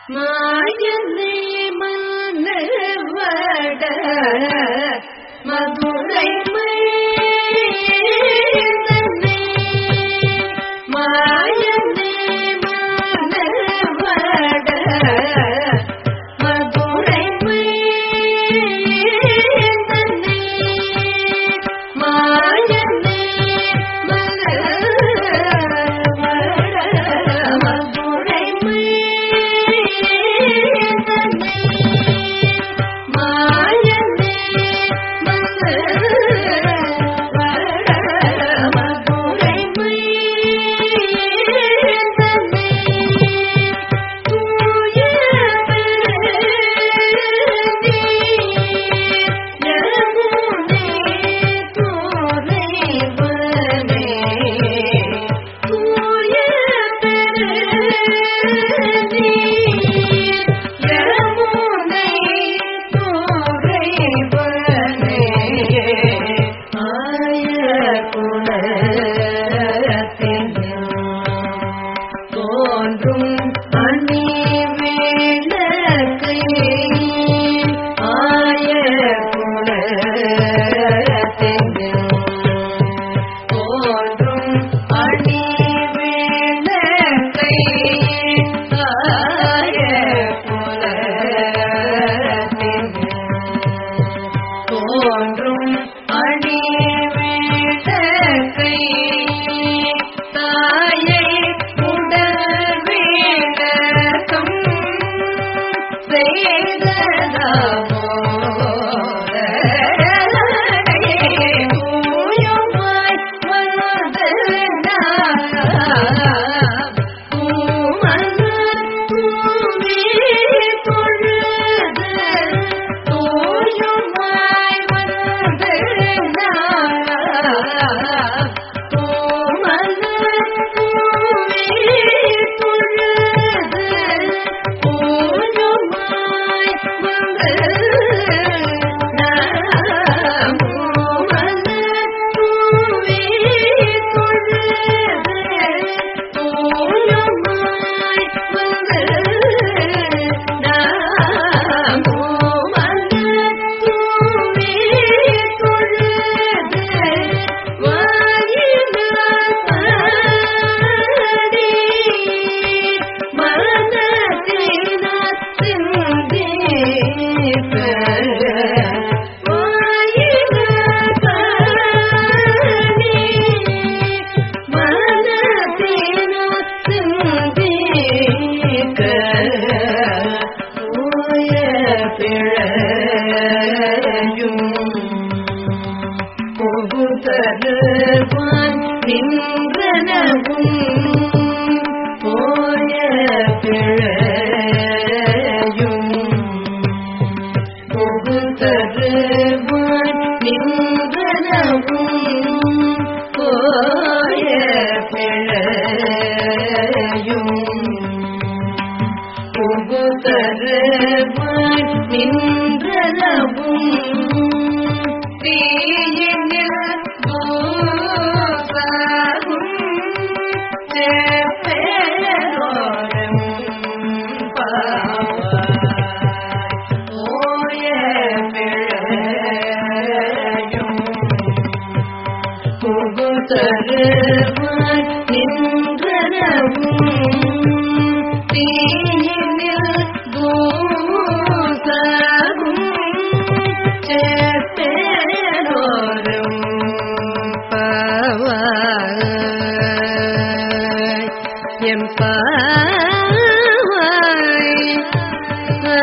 மாயனை மன்னவட மதுரை மைந்தனை மாயனை மன்னவட மதுரை மைந்தனை மாயனை மதுரை மாயனை மதுரை தூய தோன்றும் அணி வேளக்கை ஆய தோன்றும் அணி வேளக்கை ஆய தோன்றும் அணி வேளக்கை தாயை உடல் வேடகம் செய்ததாய் வந்தனா தூமலர் தூவி பொழுது தூயுமாய் வந்தனா தூமலர் தூவி பொழுது தூயுமாய் வந்தனா தூமலர் தூவி பொழுது தூயுமாய் வந்தனா தூமலர் தூவி பொழுது வாயினால் பாடி மனதினால் சிந்திப்ப வாயினால் பாடி மனதினால் சிந்திக்க ஓய பிழையும் புகுதருவான் நின்றனவும் போய பிழையும் புகுதருவான் நின்றனவும் போய பிழையும் புகுதருவான் நின்றனவும் தீயினில் தூசாகும் செப்பேரோரம் பாவாய் ஓய பிழையும் புகுதருவான் நின்றனவும் தீயினில் தூசாகும் செப்பேரோரம் பாவாய் எம் பாவாய்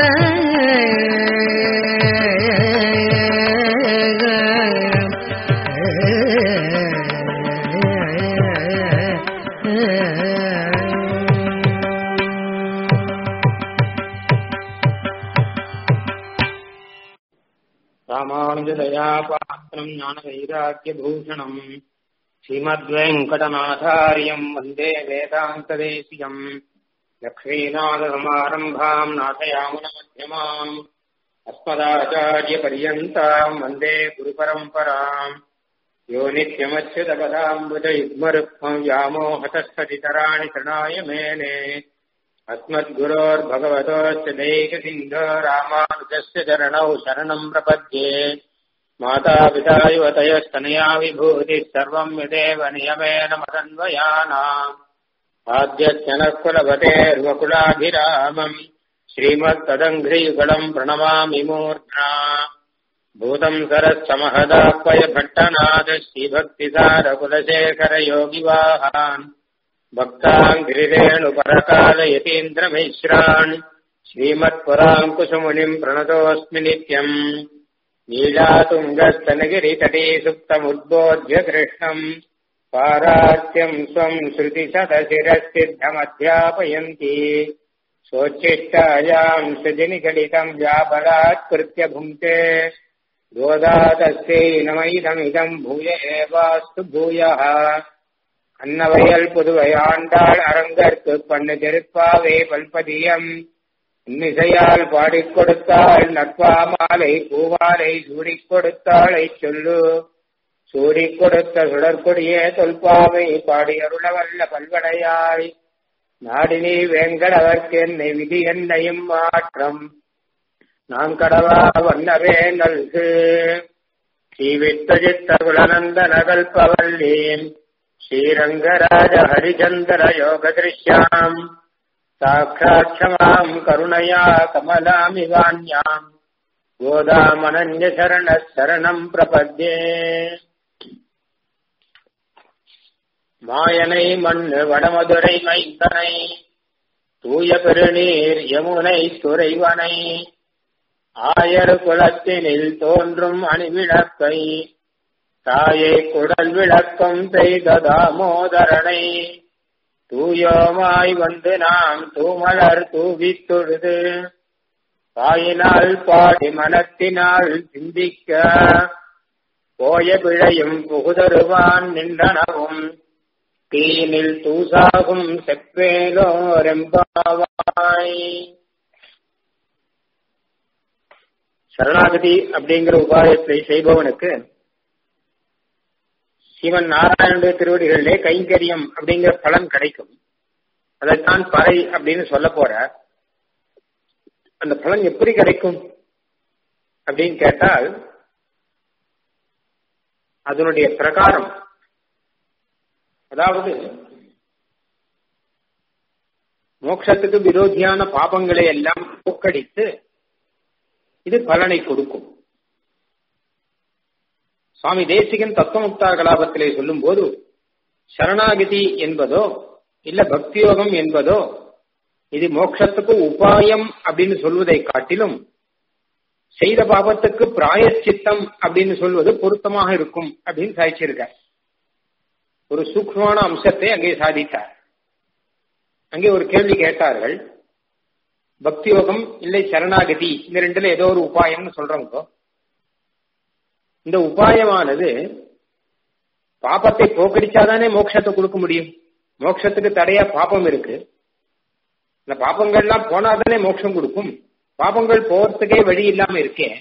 ராமானுஜதயா பாத்திரம் ஞானவைராக்கியபூஷணம் श्रीमद्वेङ्कटनाथार्यम् वन्दे वेदान्तदेशिकम् लक्ष्मीनाथसमारम्भाम् नाथयामुनमध्यमाम् अस्मदाचार्यपर्यन्ताम् वन्दे गुरुपरम्पराम् यो नित्यमच्युतपदाम्बुजयुग्मरुक्मम् व्यामोहतस्तदितराणि तृणाय मेने अस्मद्गुरोर्भगवतोऽस्य दैकसिन्धो रामानुजस्य चरणौ शरणम् प्रपद्ये मातापिता युवतयस्तनया विभूतिः सर्वम् यदेव नियमेन मदन्वयानाम् आद्यस्य नः कुलपतेर्वकुलाभिरामम् श्रीमत्तदङ्घ्रियुगलम् प्रणमामि मूर्ध्ना भूतम् सरस्य महदाह्वय भट्टनाथ श्रीभक्तिसारकुलशेखरयोगिवाहान् भक्तान् गिरिरेणुपरकालयतीन्द्रमिश्रान् श्रीमत्पुराङ्कुशमुनिम् प्रणतोऽस्मि नित्यम् नीलातुङ्गस्तनगिरितटे सुप्तमुद्बोध्य कृष्णम् पारात्यम् स्वम् श्रुतिशतशिरसिद्धमध्यापयन्ति सोच्छिष्टायाम् सृजनिगलितम् व्यापरात्कृत्य भुङ्क्ते गोदातस्यै नमैदमिदम् भूय एवास्तु भूयः அன்னவயல் புதுவையாண்டாள் அரங்கற்கு பண்ணு திருப்பாவே பல்பதியம் இன்னிசையால் பாடிக் கொடுத்தாள் நட்பாமாலை பூவாலை சூடிக் கொடுத்தாளை சொல்லு சூடிக் கொடுத்த சுடற்கொடியே தொல்பாவை பாடியருளவல்ல பல்வடையாய் நாடினி வேங்கடவர்க்கு என்னை விதி என்னையும் மாற்றம் நான் கடவா வண்ணவே நல்கு ஸ்ரீவித்தஜித்த குலநந்தன கல்பவல்லீம் श्रीरङ्गराज हरिचन्दर योगदृश्याम् साक्षात् क्षमाम् करुणया कमलामिवान्याम् गोदामनन्यशरणः शरणम् प्रपद्ये மாயனை மண்ணு வடமதுரை மைந்தனை தூய பெருநீர் யமுனை துறைவனை ஆயர் குலத்தினில் தோன்றும் அணிவிளக்கை தாயை குடல் விளக்கம் செய்த தாமோதரனை தூயோமாய் வந்து நாம் தூமலர் தூவித் தொழுது தாயினால் பாடி மனத்தினால் சிந்திக்க போய பிழையும் புகுதருவான் நின்றனவும் தீனில் தூசாகும் செப்பேலோரெம்பாவாய் சரணாகதி அப்படிங்கிற உபாயத்தை செய்பவனுக்கு சிவன் நாராயணனுடைய திருவடிகளிலே கைங்கரியம் அப்படிங்கிற பலன் கிடைக்கும் அதைத்தான் பறை அப்படின்னு சொல்ல போற அந்த பலன் எப்படி கிடைக்கும் அப்படின்னு கேட்டால் அதனுடைய பிரகாரம் அதாவது மோட்சத்துக்கு விரோதியான பாபங்களை எல்லாம் போக்கடித்து இது பலனை கொடுக்கும் சுவாமி தேசிகன் தத்துவமுக்தா கலாபத்திலே சொல்லும் போது சரணாகதி என்பதோ இல்ல பக்தியோகம் என்பதோ இது மோட்சத்துக்கு உபாயம் அப்படின்னு சொல்வதை காட்டிலும் செய்த பாபத்துக்கு பிராயச்சித்தம் அப்படின்னு சொல்வது பொருத்தமாக இருக்கும் அப்படின்னு சாதிச்சிருக்க ஒரு சூக்மமான அம்சத்தை அங்கே சாதித்தார் அங்கே ஒரு கேள்வி கேட்டார்கள் பக்தியோகம் இல்லை சரணாகதி இந்த ரெண்டுல ஏதோ ஒரு உபாயம்னு சொல்றவங்க இந்த உபாயமானது பாப்பத்தை போக்கடிச்சாதானே மோட்சத்தை கொடுக்க முடியும் மோட்சத்துக்கு தடையா பாப்பம் இருக்கு இந்த பாப்பங்கள்லாம் போனாதானே மோட்சம் கொடுக்கும் பாப்பங்கள் போறதுக்கே வழி இல்லாம இருக்கேன்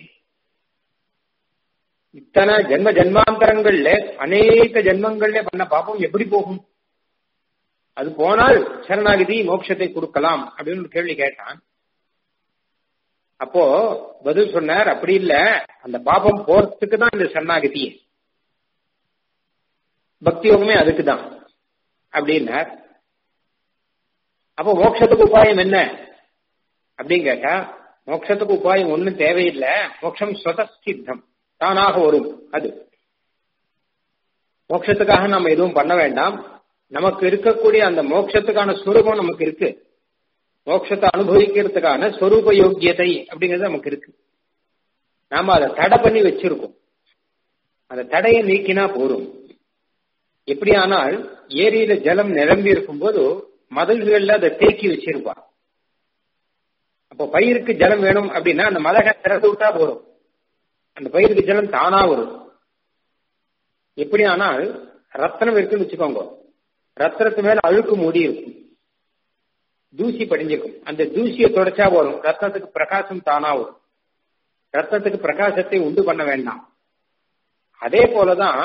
இத்தனை ஜென்ம ஜென்மாந்தரங்கள்ல அநேக ஜென்மங்கள்ல பண்ண பாப்பம் எப்படி போகும் அது போனால் சரணாகிதி மோட்சத்தை கொடுக்கலாம் அப்படின்னு ஒரு கேள்வி கேட்டான் அப்போ பதில் சொன்னார் அப்படி இல்ல அந்த பாபம் போறதுக்கு தான் இந்த சரணாகதி பக்தி யோகமே அதுக்கு தான் அப்படின்னார் அப்போ மோட்சத்துக்கு உபாயம் என்ன அப்படின்னு கேட்டா மோட்சத்துக்கு உபாயம் ஒன்றும் தேவையில்லை மோட்சம் சொதசித்தம் தானாக வரும் அது மோட்சத்துக்காக நம்ம எதுவும் பண்ண வேண்டாம் நமக்கு இருக்கக்கூடிய அந்த மோட்சத்துக்கான சுரூபம் நமக்கு இருக்கு மோட்சத்தை அனுபவிக்கிறதுக்கான ஸ்வரூப யோக்கியதை அப்படிங்கிறது நமக்கு இருக்கு நாம அதை தடை பண்ணி வச்சிருக்கோம் அந்த தடையை நீக்கினா போரும் எப்படியானால் ஏரியில ஜலம் நிரம்பி இருக்கும்போது மதகுகள்ல அதை தேக்கி வச்சிருப்பான் அப்போ பயிருக்கு ஜலம் வேணும் அப்படின்னா அந்த மதகை திறந்து விட்டா போறோம் அந்த பயிருக்கு ஜலம் தானா வரும் எப்படி ஆனால் ரத்தனம் இருக்குன்னு வச்சுக்கோங்க ரத்தனத்து மேல அழுக்கு மூடி இருக்கும் தூசி படிஞ்சிருக்கும் அந்த தூசியை தொடச்சா வரும் ரத்தத்துக்கு பிரகாசம் தானா வரும் ரத்தத்துக்கு பிரகாசத்தை உண்டு பண்ண வேண்டாம் அதே போலதான்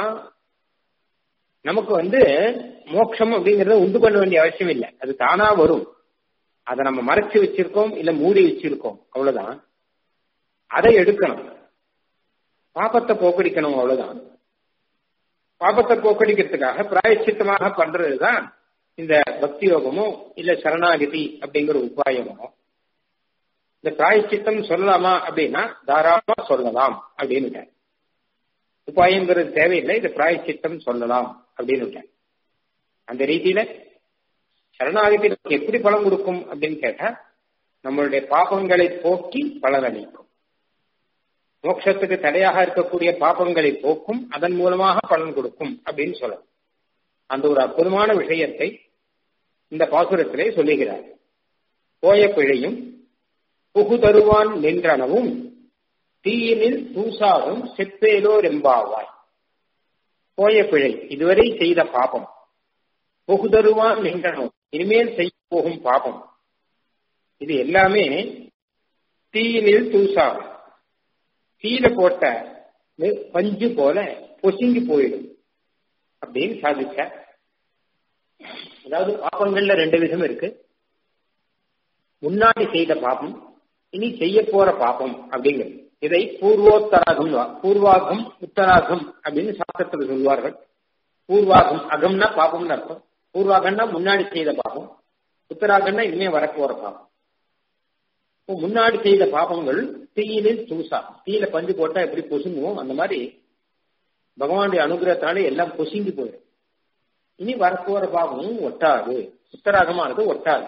நமக்கு வந்து மோட்சம் அப்படிங்கறத உண்டு பண்ண வேண்டிய அவசியம் இல்லை அது தானா வரும் அதை நம்ம மறைச்சு வச்சிருக்கோம் இல்ல மூடி வச்சிருக்கோம் அவ்வளவுதான் அதை எடுக்கணும் பாபத்தை போக்கடிக்கணும் அவ்வளவுதான் பாபத்தை போக்கடிக்கிறதுக்காக பிராயச்சித்தமாக பண்றதுதான் இந்த பக்தி யோகமோ இல்ல சரணாகதி அப்படிங்கிற உபாயமோ இந்த பிராயச்சித்தம் சொல்லலாமா அப்படின்னா தாராளமா சொல்லலாம் அப்படின்னு உபாயங்கிறது தேவையில்லை இது பிராயச்சித்தம் சொல்லலாம் அப்படின்னு அந்த ரீதியில சரணாகதி நமக்கு எப்படி பலன் கொடுக்கும் அப்படின்னு கேட்டா நம்மளுடைய பாபங்களை போக்கி பலன் அளிக்கும் மோட்சத்துக்கு தடையாக இருக்கக்கூடிய பாபங்களை போக்கும் அதன் மூலமாக பலன் கொடுக்கும் அப்படின்னு சொல்லலாம் அந்த ஒரு அற்புதமான விஷயத்தை இந்த பாசுரத்திலே சொல்லுகிறார் போய பிழையும் புகுதருவான் நின்றனவும் தீயினில் தூசாவும் செப்பேலோர் எம்பாவாய் போய பிழை இதுவரை செய்த பாபம் புகுதருவான் நின்றனவும் இனிமேல் செய்ய போகும் பாபம் இது எல்லாமே தீயினில் தூசாகும் தீயில போட்ட பஞ்சு போல பொசுங்கி போயிடும் அப்படின்னு சாதிச்ச அதாவது பாப்பங்கள்ல ரெண்டு விதம் இருக்கு முன்னாடி செய்த பாபம் இனி செய்ய போற பாபம் அப்படிங்கிறது இதை பூர்வோத்தராகம் பூர்வாகம் உத்தராகம் அப்படின்னு சாஸ்திரத்தில் சொல்வார்கள் பூர்வாகம் அகம்னா பாபம்னு அர்த்தம் பூர்வாகம்னா முன்னாடி செய்த பாபம் உத்தராகம்னா இனிமே வரப்போற பாபம் முன்னாடி செய்த பாபங்கள் தீயிலில் தூசா தீயில பஞ்சு போட்டா எப்படி பொசுங்குவோம் அந்த மாதிரி பகவானுடைய அனுகிரகத்தால எல்லாம் பொசுங்கி போயிடும் இனி வரப்போற பாவமும் ஒட்டாது உத்தராகமானது ஒட்டாது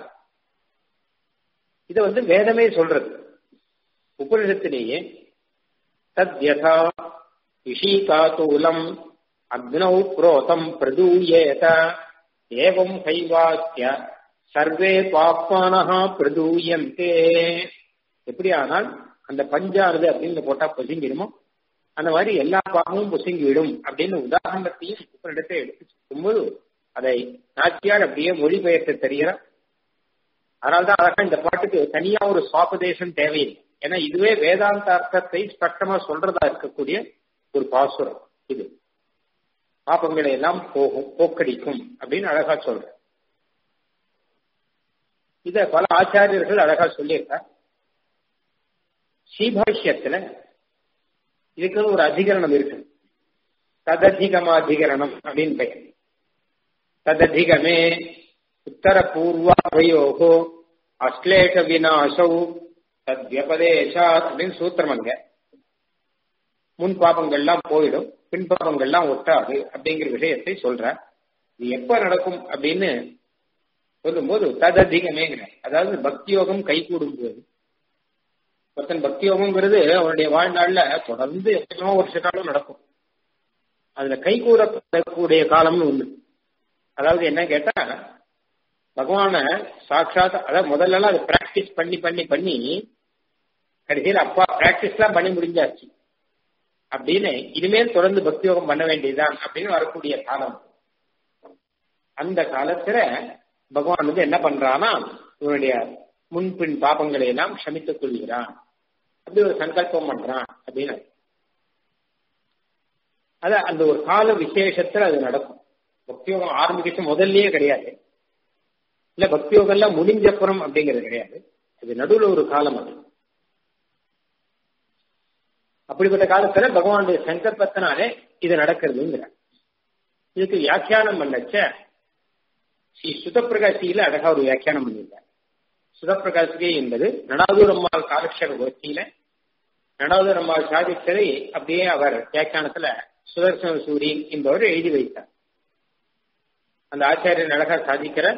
இத வந்து வேதமே சொல்றது உபனிஷத்திலேயே தத் யதா விஷீகாத்தூலம் அக்னௌ புரோதம் பிரதூயேத ஏவம் கைவாக்கிய சர்வே பாப்பானஹா பிரதூயந்தே எப்படி ஆனால் அந்த பஞ்சானது அப்படின்னு போட்டா பொசுங்கிடுமோ அந்த மாதிரி எல்லா பாகமும் பொசுங்கிவிடும் அப்படின்னு உதாரணத்தையும் இடத்தை எடுத்து சொல்லும்போது அதை நாச்சியார் அப்படியே மொழிபெயர்த்து தெரிகிறார் அதனால்தான் அழகா இந்த பாட்டுக்கு தனியா ஒரு சுவாபதேசம் தேவையில்லை ஏன்னா இதுவே வேதாந்த அர்த்தத்தை ஸ்பஷ்டமா சொல்றதா இருக்கக்கூடிய ஒரு பாசுரம் இது பாப்பங்களை எல்லாம் போகும் போக்கடிக்கும் அப்படின்னு அழகா சொல்ற இத பல ஆச்சாரியர்கள் அழகா சொல்லியிருக்கார் ஸ்ரீபாஷ்யத்துல இதுக்குன்னு ஒரு அதிகரணம் இருக்கு தததிகமாதிகரணம் அப்படின்னு பெயர் தததிகமே உத்தர பூர்வாபயோகோ அஸ்லேஷ விநாசௌ தத்யபதேசாத் அப்படின்னு சூத்திரம் அங்க முன் பாபங்கள்லாம் போயிடும் பின் பாபங்கள்லாம் ஒட்டாது அப்படிங்கிற விஷயத்தை சொல்ற இது எப்ப நடக்கும் அப்படின்னு சொல்லும்போது தததிகமேங்கிற அதாவது பக்தி யோகம் கை கூடும் போது ஒருத்தன் பக்தி யோகம்ங்கிறது அவனுடைய வாழ்நாள்ல தொடர்ந்து எத்தனையோ வருஷ காலம் நடக்கும் அதுல கை கூறக்கூடிய காலம்னு ஒண்ணு அதாவது என்ன கேட்டா பகவான சாட்சாத் அதாவது முதல்ல எல்லாம் அது பிராக்டிஸ் பண்ணி பண்ணி பண்ணி கடைசியில் அப்பா பிராக்டிஸ் எல்லாம் பண்ணி முடிஞ்சாச்சு அப்படின்னு இனிமேல் தொடர்ந்து பக்தி யோகம் பண்ண வேண்டியதுதான் அப்படின்னு வரக்கூடிய காலம் அந்த காலத்துல பகவான் வந்து என்ன பண்றான்னா இவனுடைய முன்பின் பாபங்களை எல்லாம் க்ஷமித்துக் கொள்கிறான் அப்படி ஒரு சங்கல்பம் பண்றான் அப்படின்னு அத அந்த ஒரு கால விசேஷத்துல அது நடக்கும் பக்தியோகம் ஆரம்பிக்க முதல்லயே கிடையாது இல்ல பக்தியோகம் எல்லாம் முடிஞ்சப்புறம் அப்படிங்கிறது கிடையாது அது நடுவுல ஒரு காலம் அது அப்படிப்பட்ட காலத்துல பகவானுடைய சங்கல்பத்தினாலே இது நடக்கிறதுங்கிற இதுக்கு வியாக்கியானம் பண்ணச்ச ஸ்ரீ சுதப்பிரகாசியில அழகா ஒரு வியாக்கியானம் பண்ணியிருக்கார் சுதப்பிரகாசிகை என்பது நடாதூர் அம்மாள் காலக்ஷர கோஷ்டியில நடாதூர் அம்மாள் சாதித்ததை அப்படியே அவர் வியாக்கியானத்துல சுதர்சன சூரி என்பவர் எழுதி வைத்தார் அந்த ஆச்சாரியன் அழகா சாதிக்கிற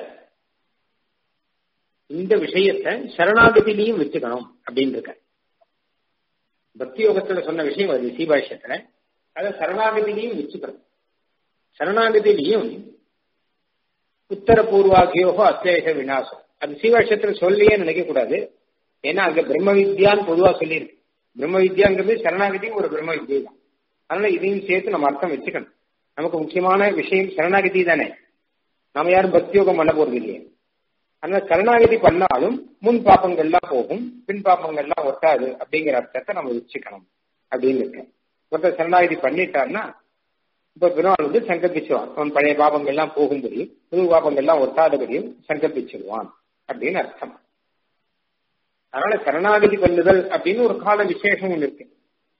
இந்த விஷயத்தை சரணாகதியிலையும் வச்சுக்கணும் அப்படின்னு இருக்க பக்தி யோகத்துல சொன்ன விஷயம் அது சீபாஷ்யத்துல அதை சரணாகதியிலையும் வச்சுக்கணும் சரணாகதியிலையும் உத்தர பூர்வாகியோகோ அத்வேஷ விநாசம் அது சீவாட்சத்துல சொல்லியே நினைக்க கூடாது ஏன்னா அங்க பிரம்ம வித்யான்னு பொதுவா சொல்லியிருக்கு பிரம்ம வித்யாங்கிறது சரணாகதியும் ஒரு பிரம்ம வித்யை தான் அதனால இதையும் சேர்த்து நம்ம அர்த்தம் வச்சுக்கணும் நமக்கு முக்கியமான விஷயம் சரணாகதி தானே நாம யாரும் பக்தியோகம் பண்ண போறது இல்லையே அதனால சரணாகதி பண்ணாலும் முன் பாப்பங்கள்லாம் போகும் பின் பாப்பங்கள்லாம் ஒட்டாது அப்படிங்கிற அர்த்தத்தை நம்ம வச்சுக்கணும் அப்படின்னு இருக்கேன் ஒருத்தர் சரணாகதி பண்ணிட்டான்னா இப்ப பெருமாள் வந்து சங்கல்பிச்சுவான் அவன் பழைய பாபங்கள்லாம் போகும்படியும் புது பாபங்கள்லாம் ஒட்டாதபடியும் சங்கல்பிச்சிருவான் அப்படின்னு அர்த்தம் அதனால சரணாகதி பண்ணுதல் அப்படின்னு ஒரு கால விசேஷம் ஒன்று இருக்கு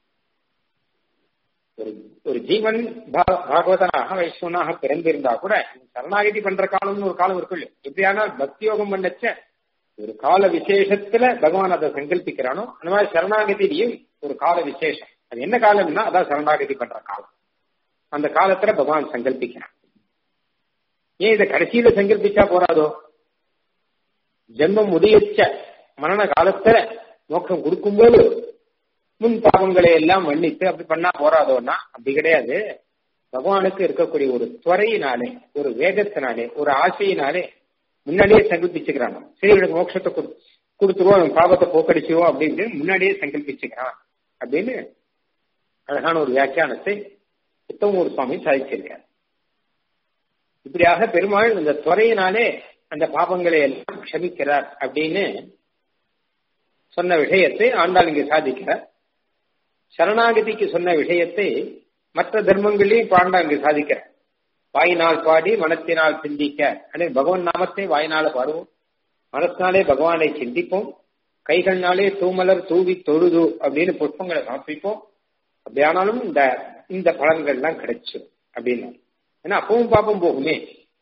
ஒரு ஒரு ஜீவன் பாகவதனாக வைஷ்ணவனாக பிறந்திருந்தா கூட சரணாகதி பண்ற காலம்னு ஒரு காலம் இருக்கு இல்லையா எப்படியானால் பக்தி யோகம் பண்ணச்ச ஒரு கால விசேஷத்துல பகவான் அதை சங்கல்பிக்கிறானோ அந்த மாதிரி சரணாகதியிலையும் ஒரு கால விசேஷம் அது என்ன காலம்னா அதான் சரணாகதி பண்ற காலம் அந்த காலத்துல பகவான் சங்கல்பிக்கிறான் ஏன் இதை கடைசியில சங்கல்பிச்சா போறாதோ ஜென்மம் முடியச்ச மரண காலத்துல மோட்சம் கொடுக்கும்போது முன் பாவங்களை எல்லாம் மன்னித்து அப்படி பண்ணா போறாதோன்னா அப்படி கிடையாது பகவானுக்கு இருக்கக்கூடிய ஒரு துறையினாலே ஒரு வேகத்தினாலே ஒரு ஆசையினாலே முன்னாடியே சங்கல்பிச்சுக்கிறான் சரி இவனுக்கு மோட்சத்தை கொடு கொடுத்துருவோம் பாவத்தை போக்கடிச்சுவோம் அப்படின்னு முன்னாடியே சங்கல்பிச்சுக்கிறான் அப்படின்னு அழகான ஒரு வியாக்கியானத்தை உத்தமூர் சுவாமி சாதிச்சிருக்கார் இப்படியாக பெருமாள் இந்த துறையினாலே அந்த பாவங்களை எல்லாம் க்ஷமிக்கிறார் அப்படின்னு சொன்ன விஷயத்தை ஆண்டாள் இங்கே சாதிக்கிறார் சரணாகதிக்கு சொன்ன விஷயத்தை மற்ற தர்மங்களையும் பாண்டா இங்கு சாதிக்கிறார் வாயினால் பாடி மனத்தினால் சிந்திக்க அப்படின்னு பகவான் நாமத்தை வாயினால பாடுவோம் மனத்தினாலே பகவானை சிந்திப்போம் கைகள்னாலே தூமலர் தூவி தொழுது அப்படின்னு புஷ்பங்களை சமர்ப்பிப்போம் அப்படியானாலும் இந்த இந்த பலன்கள்லாம் கிடைச்சிடும் அப்படின்னு ஏன்னா அப்பவும் பாப்பம் போகுமே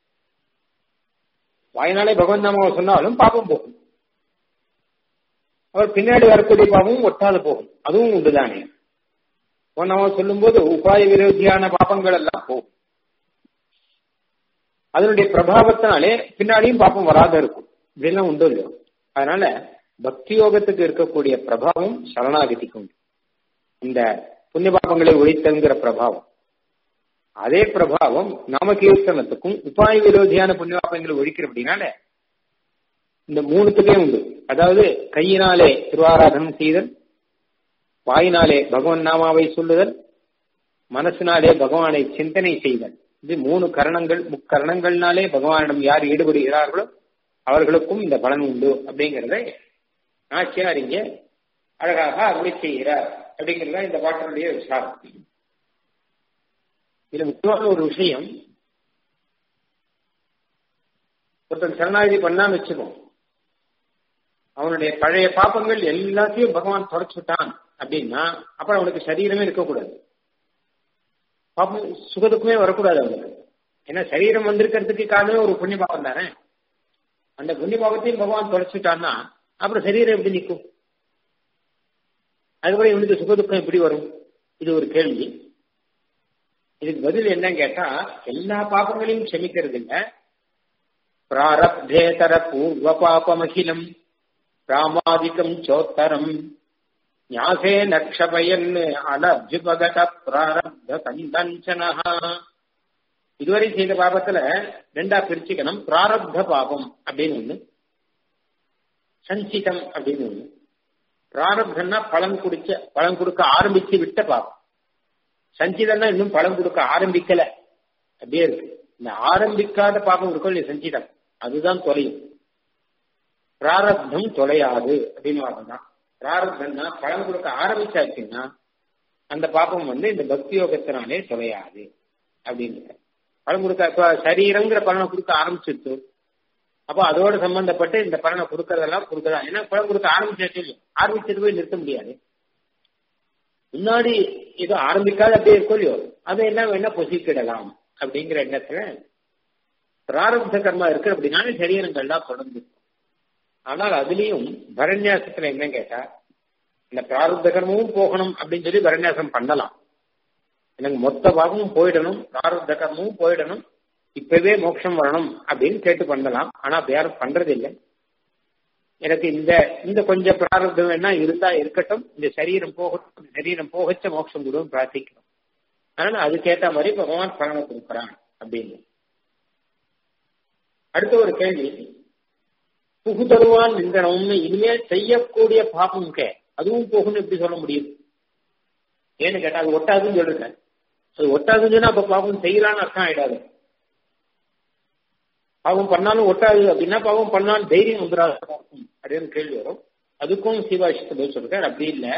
வாயினாலே பகவன் நாமாவை சொன்னாலும் பாப்பம் போகும் அவர் பின்னாடி வரக்கூடிய பாவமும் ஒட்டாது போகும் அதுவும் உண்டுதானே நம்ம சொல்லும் போது உபாய விரோதியான பாப்பங்கள் எல்லாம் போகும் அதனுடைய பிரபாவத்தினாலே பின்னாடியும் பாப்பம் வராத இருக்கும் இப்படிலாம் உண்டு இல்லையோ அதனால பக்தி யோகத்துக்கு இருக்கக்கூடிய பிரபாவம் சரணாகதிக்கு உண்டு இந்த புண்ணிய பாப்பங்களை ஒழித்தங்கிற பிரபாவம் அதே பிரபாவம் நாம கீர்த்தனத்துக்கும் உபாய விரோதியான புண்ணிய பாப்பங்களை ஒழிக்கிற அப்படின்னால இந்த மூணுத்துக்கே உண்டு அதாவது கையினாலே திருவாராதனம் செய்தல் வாயினாலே பகவான் நாமாவை சொல்லுதல் மனசினாலே பகவானை சிந்தனை செய்தல் இது மூணு கரணங்கள் முக்கரணங்கள்னாலே பகவானிடம் யார் ஈடுபடுகிறார்களோ அவர்களுக்கும் இந்த பலன் உண்டு அப்படிங்கிறத நாச்சியார் இங்கே அழகாக அருளை செய்கிறார் அப்படிங்கிறத இந்த பாட்டினுடைய விசாரம் இதுல முக்கியமான ஒரு விஷயம் ஒருத்தன் சரணாகதி பண்ணான்னு வச்சுக்கோம் அவனுடைய பழைய பாப்பங்கள் எல்லாத்தையும் பகவான் தொடச்சுட்டான் அப்படின்னா அப்புறம் அவனுக்கு சரீரமே இருக்கக்கூடாது பாப்பம் சுகத்துக்குமே வரக்கூடாது அவனுக்கு ஏன்னா சரீரம் வந்திருக்கிறதுக்கு காரணமே ஒரு புண்ணிய பாவம் தானே அந்த புண்ணிய பாவத்தையும் பகவான் தொடச்சுட்டான்னா அப்புறம் சரீரம் எப்படி நிற்கும் அதுபோல இவனுக்கு சுகதுக்கம் எப்படி வரும் இது ஒரு கேள்வி இதுக்கு பதில் என்னன்னு கேட்டா எல்லா பாப்பங்களையும் க்ஷமிக்கிறது இல்ல பிராரப்தேதர பூர்வ பாபமகிலம் ராமாதிக்கம் சோத்தரம் ஞாசே நக்ஷபயன் அனர்ஜுபகட பிராரப்த கந்தஞ்சனா இதுவரை செய்த பாபத்துல ரெண்டா பிரிச்சுக்கணும் பிராரப்த பாபம் அப்படின்னு ஒண்ணு சஞ்சிதம் அப்படின்னு ஒண்ணு பிராரப்தம்னா பழம் குடிச்ச பழம் கொடுக்க ஆரம்பிச்சு விட்ட பாபம் சஞ்சிதம்னா இன்னும் பழம் கொடுக்க ஆரம்பிக்கல அப்படியே இருக்கு இந்த ஆரம்பிக்காத பாபம் இருக்கும் இல்லையா சஞ்சிதம் அதுதான் தொலையும் பிராரப்தம் தொலையாது அப்படின்னு தான் பிராரப்தம்னா பழம் கொடுக்க ஆரம்பிச்சாச்சுன்னா அந்த பாப்பம் வந்து இந்த பக்தி யோகத்தினாலே தொலையாது அப்படின்னு பழம் கொடுக்க சரீரங்கிற பலனை கொடுக்க ஆரம்பிச்சிருச்சு அப்போ அதோட சம்பந்தப்பட்டு இந்த பலனை கொடுக்கறதெல்லாம் கொடுக்கதான் ஏன்னா பழம் கொடுக்க ஆரம்பிச்சாச்சு ஆரம்பிச்சது போய் நிறுத்த முடியாது முன்னாடி ஏதோ ஆரம்பிக்காத அப்படியே இருக்கும் இல்லையோ அதை என்ன வேணா பொசிக்கிடலாம் அப்படிங்கிற எண்ணத்துல பிராரப்த கர்மா இருக்கு அப்படின்னாலே சரீரங்கள்லாம் தொடர்ந்து ஆனால் அதுலயும் பரநியாசத்துல என்ன கேட்டா இந்த பிராரப்த கர்மமும் போகணும் அப்படின்னு சொல்லி பரநியாசம் பண்ணலாம் எனக்கு மொத்த பாகமும் போயிடணும் பிராரப்த கர்மமும் போயிடணும் இப்பவே மோட்சம் வரணும் அப்படின்னு கேட்டு பண்ணலாம் ஆனா அப்படி யாரும் பண்றது இல்லை எனக்கு இந்த இந்த கொஞ்சம் பிராரப்தம் வேணா இருந்தா இருக்கட்டும் இந்த சரீரம் போகட்டும் சரீரம் போகச்ச மோட்சம் கொடுவும் பிரார்த்திக்கணும் அதனால அதுக்கேற்ற மாதிரி பகவான் பலனை கொடுக்குறான் அப்படின்னு அடுத்த ஒரு கேள்வி புகு தருவான் நின்றனம்னு இனிமேல் செய்யக்கூடிய பாப்பம் கே அதுவும் போகும்னு எப்படி சொல்ல முடியும் ஏன்னு கேட்டா அது ஒட்டாதுன்னு சொல்லுங்க அது ஒட்டாதுன்னு சொன்னா அப்ப பாவம் செய்யலான்னு அர்த்தம் ஆயிடாது பாவம் பண்ணாலும் ஒட்டாது அப்படின்னா பாவம் பண்ணாலும் தைரியம் வந்துடாது அப்படின்னு கேள்வி வரும் அதுக்கும் சிவாஷித்த பதில் சொல்றாரு அப்படி இல்ல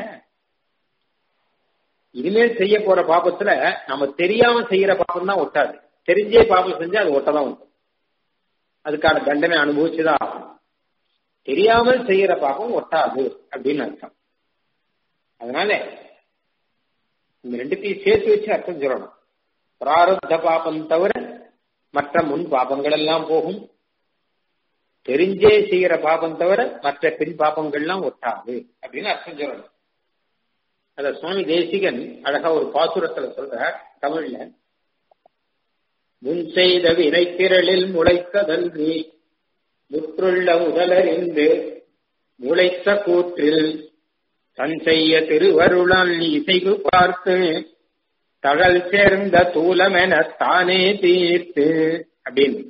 இனிமேல் செய்ய போற பாபத்துல நம்ம தெரியாம செய்யற பாபம் தான் ஒட்டாது தெரிஞ்சே பாபம் செஞ்சா அது ஒட்டதான் உண்டு அதுக்கான தண்டனை அனுபவிச்சுதான் ஆகும் தெரியாமல் செய்யற பாபம் ஒட்டாது அப்படின்னு அர்த்தம் அதனால இந்த ரெண்டுத்தையும் சேர்த்து வச்சு அர்த்தம் சொல்லணும் பிராரப்த பாபம் தவிர மற்ற முன் பாபங்கள் எல்லாம் போகும் தெரிஞ்சே செய்யற பாபம் தவிர மற்ற பின் பாபங்கள்லாம் ஒட்டாது அப்படின்னு அர்த்தம் சொல்லணும் அத சுவாமி தேசிகன் அழகா ஒரு பாசுரத்துல சொல்ற தமிழ்ல முன் செய்த வினைத்திரளில் முளைத்ததன்றி முற்றுள்ள முதலறிந்து முளைத்த கூற்றில் தன் செய்ய திருவருளால் இசைவு பார்த்து தகல் சேர்ந்த தூலமென தானே தீர்த்து அப்படின்னு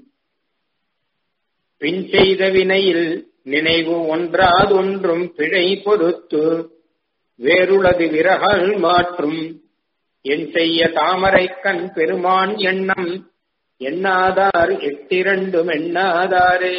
பின் செய்த வினையில் நினைவு ஒன்றாதொன்றும் பிழை பொறுத்து வேறுளது விரகல் மாற்றும் என் செய்ய தாமரை கண் பெருமான் எண்ணம் எண்ணாதார் எட்டிரண்டும் எண்ணாதாரே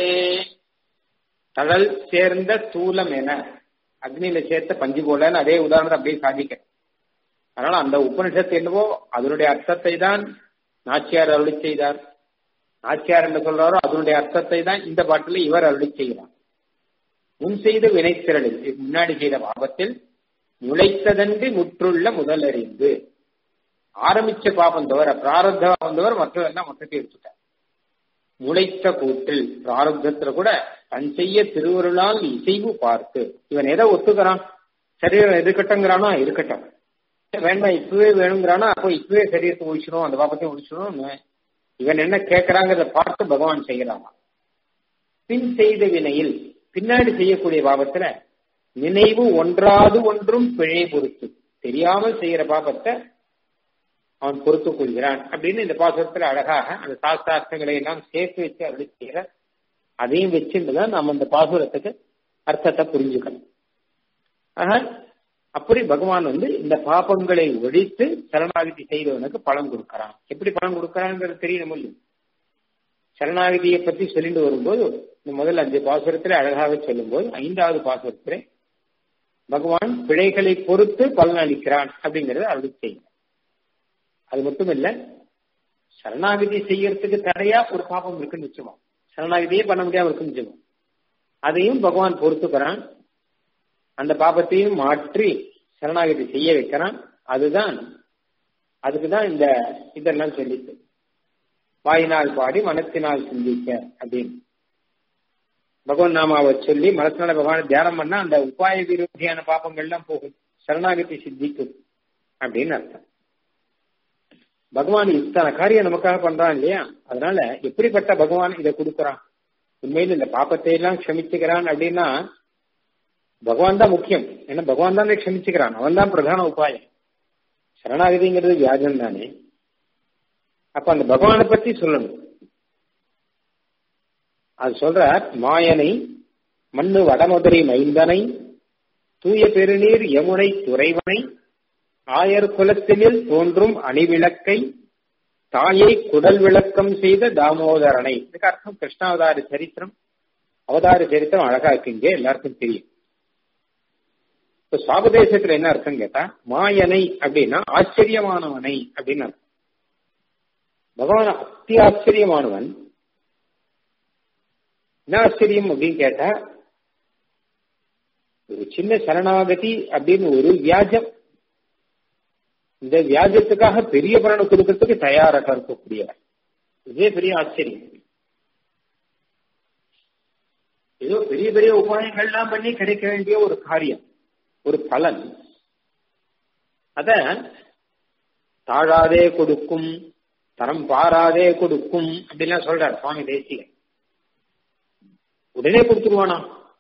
தகல் சேர்ந்த தூலம் என அக்னியில சேர்த்த பஞ்சு போலன்னு அதே உதாரணத்தை அப்படியே சாதிக்க அதனால அந்த உபனிஷத்து என்னவோ அதனுடைய அர்த்தத்தை தான் நாச்சியார் அருளி செய்தார் நாச்சியார் என்று சொல்றாரோ அதனுடைய அர்த்தத்தை தான் இந்த பாட்டில் இவர் அருளி செய்கிறார் முன் செய்த வினைத்திரளில் முன்னாடி செய்த பாவத்தில் முளைத்ததன்றி முற்றுள்ள முதலறிந்து ஆரம்பிச்ச பாபம் தவிர பிராரப்த பாபம் தவிர மற்றதெல்லாம் மொத்தத்தை எடுத்துட்டார் முளைத்த கூட்டில் பிராரப்தத்துல கூட தன் செய்ய திருவருளால் இசைவு பார்த்து இவன் எதை ஒத்துக்கிறான் சரீரம் இருக்கட்டும்ங்கிறானோ இருக்கட்டும் வேண்டாம் இப்பவே வேணுங்கிறானா அப்போ இப்பவே சரீரத்தை ஒழிச்சிடும் அந்த பாபத்தையும் ஒழிச்சிடும் இவன் என்ன கேட்கறாங்கிறத பார்த்து பகவான் செய்யறாமா பின் செய்த வினையில் பின்னாடி செய்யக்கூடிய பாபத்துல நினைவு ஒன்றாது ஒன்றும் பிழை பொறுத்து தெரியாமல் செய்யற பாபத்தை அவன் பொறுத்துக் கொள்கிறான் அப்படின்னு இந்த பாசத்துல அழகாக அந்த சாஸ்திரார்த்தங்களை எல்லாம் சேர்த்து வச்சு அப்படி செய்யற அதையும் வச்சுட்டுதான் நம்ம இந்த பாசுரத்துக்கு அர்த்தத்தை புரிஞ்சுக்கணும் ஆக அப்படி பகவான் வந்து இந்த பாபங்களை ஒழித்து சரணாகதி செய்தவனுக்கு பலன் கொடுக்கறான் எப்படி பலன் கொடுக்கறாங்கிறது தெரியணும் முடியும் சரணாகதியை பத்தி சொல்லிட்டு வரும்போது இந்த முதல் அஞ்சு பாசுரத்துல அழகாக சொல்லும்போது ஐந்தாவது பாசுரத்துல பகவான் பிழைகளை பொறுத்து பலன் அளிக்கிறான் அப்படிங்கறத அருள் செய்யும் அது மட்டும் இல்ல சரணாகதி செய்யறதுக்கு தடையா ஒரு பாபம் இருக்குன்னு நிச்சயமா சரணாகதியே பண்ண முடியாம இருக்குன்னு நிச்சயமா அதையும் பகவான் பொறுத்துக்கிறான் அந்த பாபத்தையும் மாற்றி சரணாகதி செய்ய வைக்கிறான் அதுதான் அதுக்குதான் இந்த இதெல்லாம் சொல்லிட்டு வாயினால் பாடி மனத்தினால் சிந்திக்க அப்படின்னு பகவான் நாமாவை சொல்லி மனத்தினால பகவான தியானம் பண்ணா அந்த உபாய விரோதியான பாப்பங்கள்லாம் போகும் சரணாகதி சித்திக்கும் அப்படின்னு அர்த்தம் பகவான் இத்தனை காரியம் நமக்காக பண்றான் இல்லையா அதனால எப்படிப்பட்ட பகவான் இதை கொடுக்கறான் உண்மையில இந்த பாப்பத்தை எல்லாம் க்ஷமிச்சுக்கிறான் அப்படின்னா பகவான் தான் முக்கியம் ஏன்னா பகவான் தான் க்ஷமிச்சுக்கிறான் அவன் தான் பிரதான உபாயம் சரணாகதிங்கிறது வியாஜம் தானே அப்ப அந்த பகவானை பத்தி சொல்லணும் அது சொல்ற மாயனை மண்ணு வடமதுரை மைந்தனை தூய பெருநீர் யமுனை துறைவனை ஆயர் குலத்தினில் தோன்றும் அணிவிளக்கை தாயை குடல் விளக்கம் செய்த தாமோதரனை இதுக்கு அர்த்தம் கிருஷ்ணாவதார சரித்திரம் அவதார சரித்திரம் அழகா இருக்கு இங்கே எல்லாருக்கும் தெரியும் இப்ப சுவாபதேசத்துல என்ன அர்த்தம் கேட்டா மாயனை அப்படின்னா ஆச்சரியமானவனை அப்படின்னு அர்த்தம் பகவான் அத்தி ஆச்சரியமானவன் என்ன ஆச்சரியம் அப்படின்னு கேட்டா ஒரு சின்ன சரணாகதி அப்படின்னு ஒரு வியாஜம் இந்த வியாஜத்துக்காக பெரிய பலனை கொடுக்கறதுக்கு தயாராக இருக்கக்கூடியவர் இதே பெரிய ஆச்சரியம் ஏதோ பெரிய பெரிய உபாயங்கள்லாம் பண்ணி கிடைக்க வேண்டிய ஒரு காரியம் ஒரு பலன் அத தாழாதே கொடுக்கும் தரம் பாராதே கொடுக்கும் அப்படின்லாம் சொல்றார் சுவாமி தேசிகன் உடனே கொடுத்துருவானா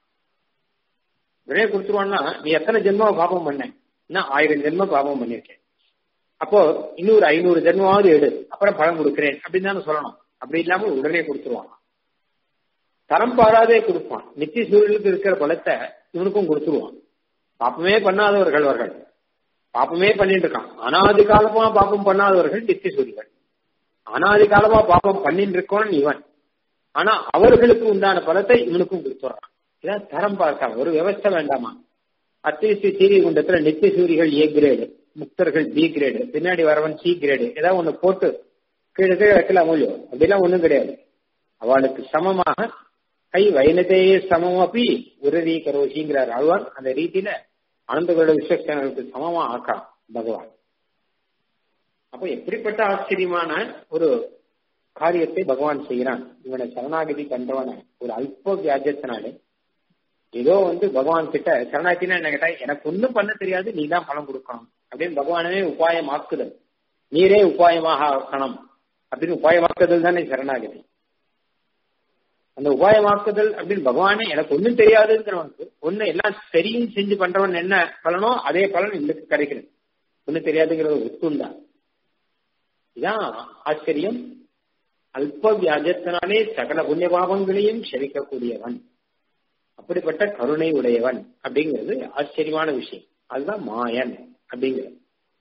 உடனே கொடுத்துருவான்னா நீ எத்தனை ஜென்மாவை பாபம் பண்ண நான் ஆயிரம் ஜென்ம பாபம் பண்ணிருக்கேன் அப்போ இன்னொரு ஐநூறு ஜென்மாவது எடு அப்புறம் பழம் கொடுக்கிறேன் அப்படின்னு தானே சொல்லணும் அப்படி இல்லாம உடனே கொடுத்துருவான் தரம் பாராதே கொடுப்பான் நித்திய சூழலுக்கு இருக்கிற பலத்தை இவனுக்கும் கொடுத்துருவான் பாப்பமே பண்ணாதவர்கள் அவர்கள் பாப்பமே பண்ணிட்டு இருக்கான் அனாதி காலமா பாப்பம் பண்ணாதவர்கள் நித்திய சூரிகள் அனாதி காலமா பாப்பம் பண்ணிட்டு இருக்கோன் இவன் ஆனா அவர்களுக்கு உண்டான பலத்தை இவனுக்கும் கொடுத்துறான் இதான் தரம் பார்க்காம ஒரு விவஸ்தை வேண்டாமா அத்தியஸ்தி சீரிய குண்டத்துல நித்திய சூரிகள் ஏ கிரேடு முக்தர்கள் பி கிரேடு பின்னாடி வரவன் சி கிரேடு ஏதாவது ஒண்ணு போட்டு கீழே கீழே வைக்கலாம் முடியும் அப்படிலாம் ஒண்ணும் கிடையாது அவளுக்கு சமமாக கை வைனதேய சமம் அப்படி உறுதி கரோஷிங்கிறார் ஆழ்வார் அந்த ரீதியில அனந்தகளோட விஸ்வக்சனருக்கு சமமா ஆக்கலாம் பகவான் அப்போ எப்படிப்பட்ட ஆச்சரியமான ஒரு காரியத்தை பகவான் செய்யறான் இவனை சரணாகதி பண்றவன ஒரு அல்ப வியாஜத்தினாலே ஏதோ வந்து பகவான் கிட்ட சரணாகினா என்ன கேட்டா எனக்கு ஒன்னும் பண்ண தெரியாது நீ தான் பணம் கொடுக்கணும் அப்படின்னு பகவானவே உபாயமாக்குதல் நீரே உபாயமாக ஆக்கணும் அப்படின்னு உபாயமாக்குதல் தானே சரணாகதி அந்த உபாயமாக்குதல் அப்படின்னு பகவானே எனக்கு ஒன்னும் தெரியாதுங்கிறவனுக்கு ஒண்ணு எல்லாம் தெரியும் செஞ்சு பண்றவன் என்ன பலனோ அதே பலன் இன்னைக்கு கிடைக்கிறது ஒன்னும் தெரியாதுங்கிற ஒரு உத்துந்தான் இதான் ஆச்சரியம் அல்ப வியாஜத்தினாலே சகல புண்ணிய பாவங்களையும் செவிக்கக்கூடியவன் அப்படிப்பட்ட கருணை உடையவன் அப்படிங்கிறது ஆச்சரியமான விஷயம் அதுதான் மாயன் அப்படிங்கிறது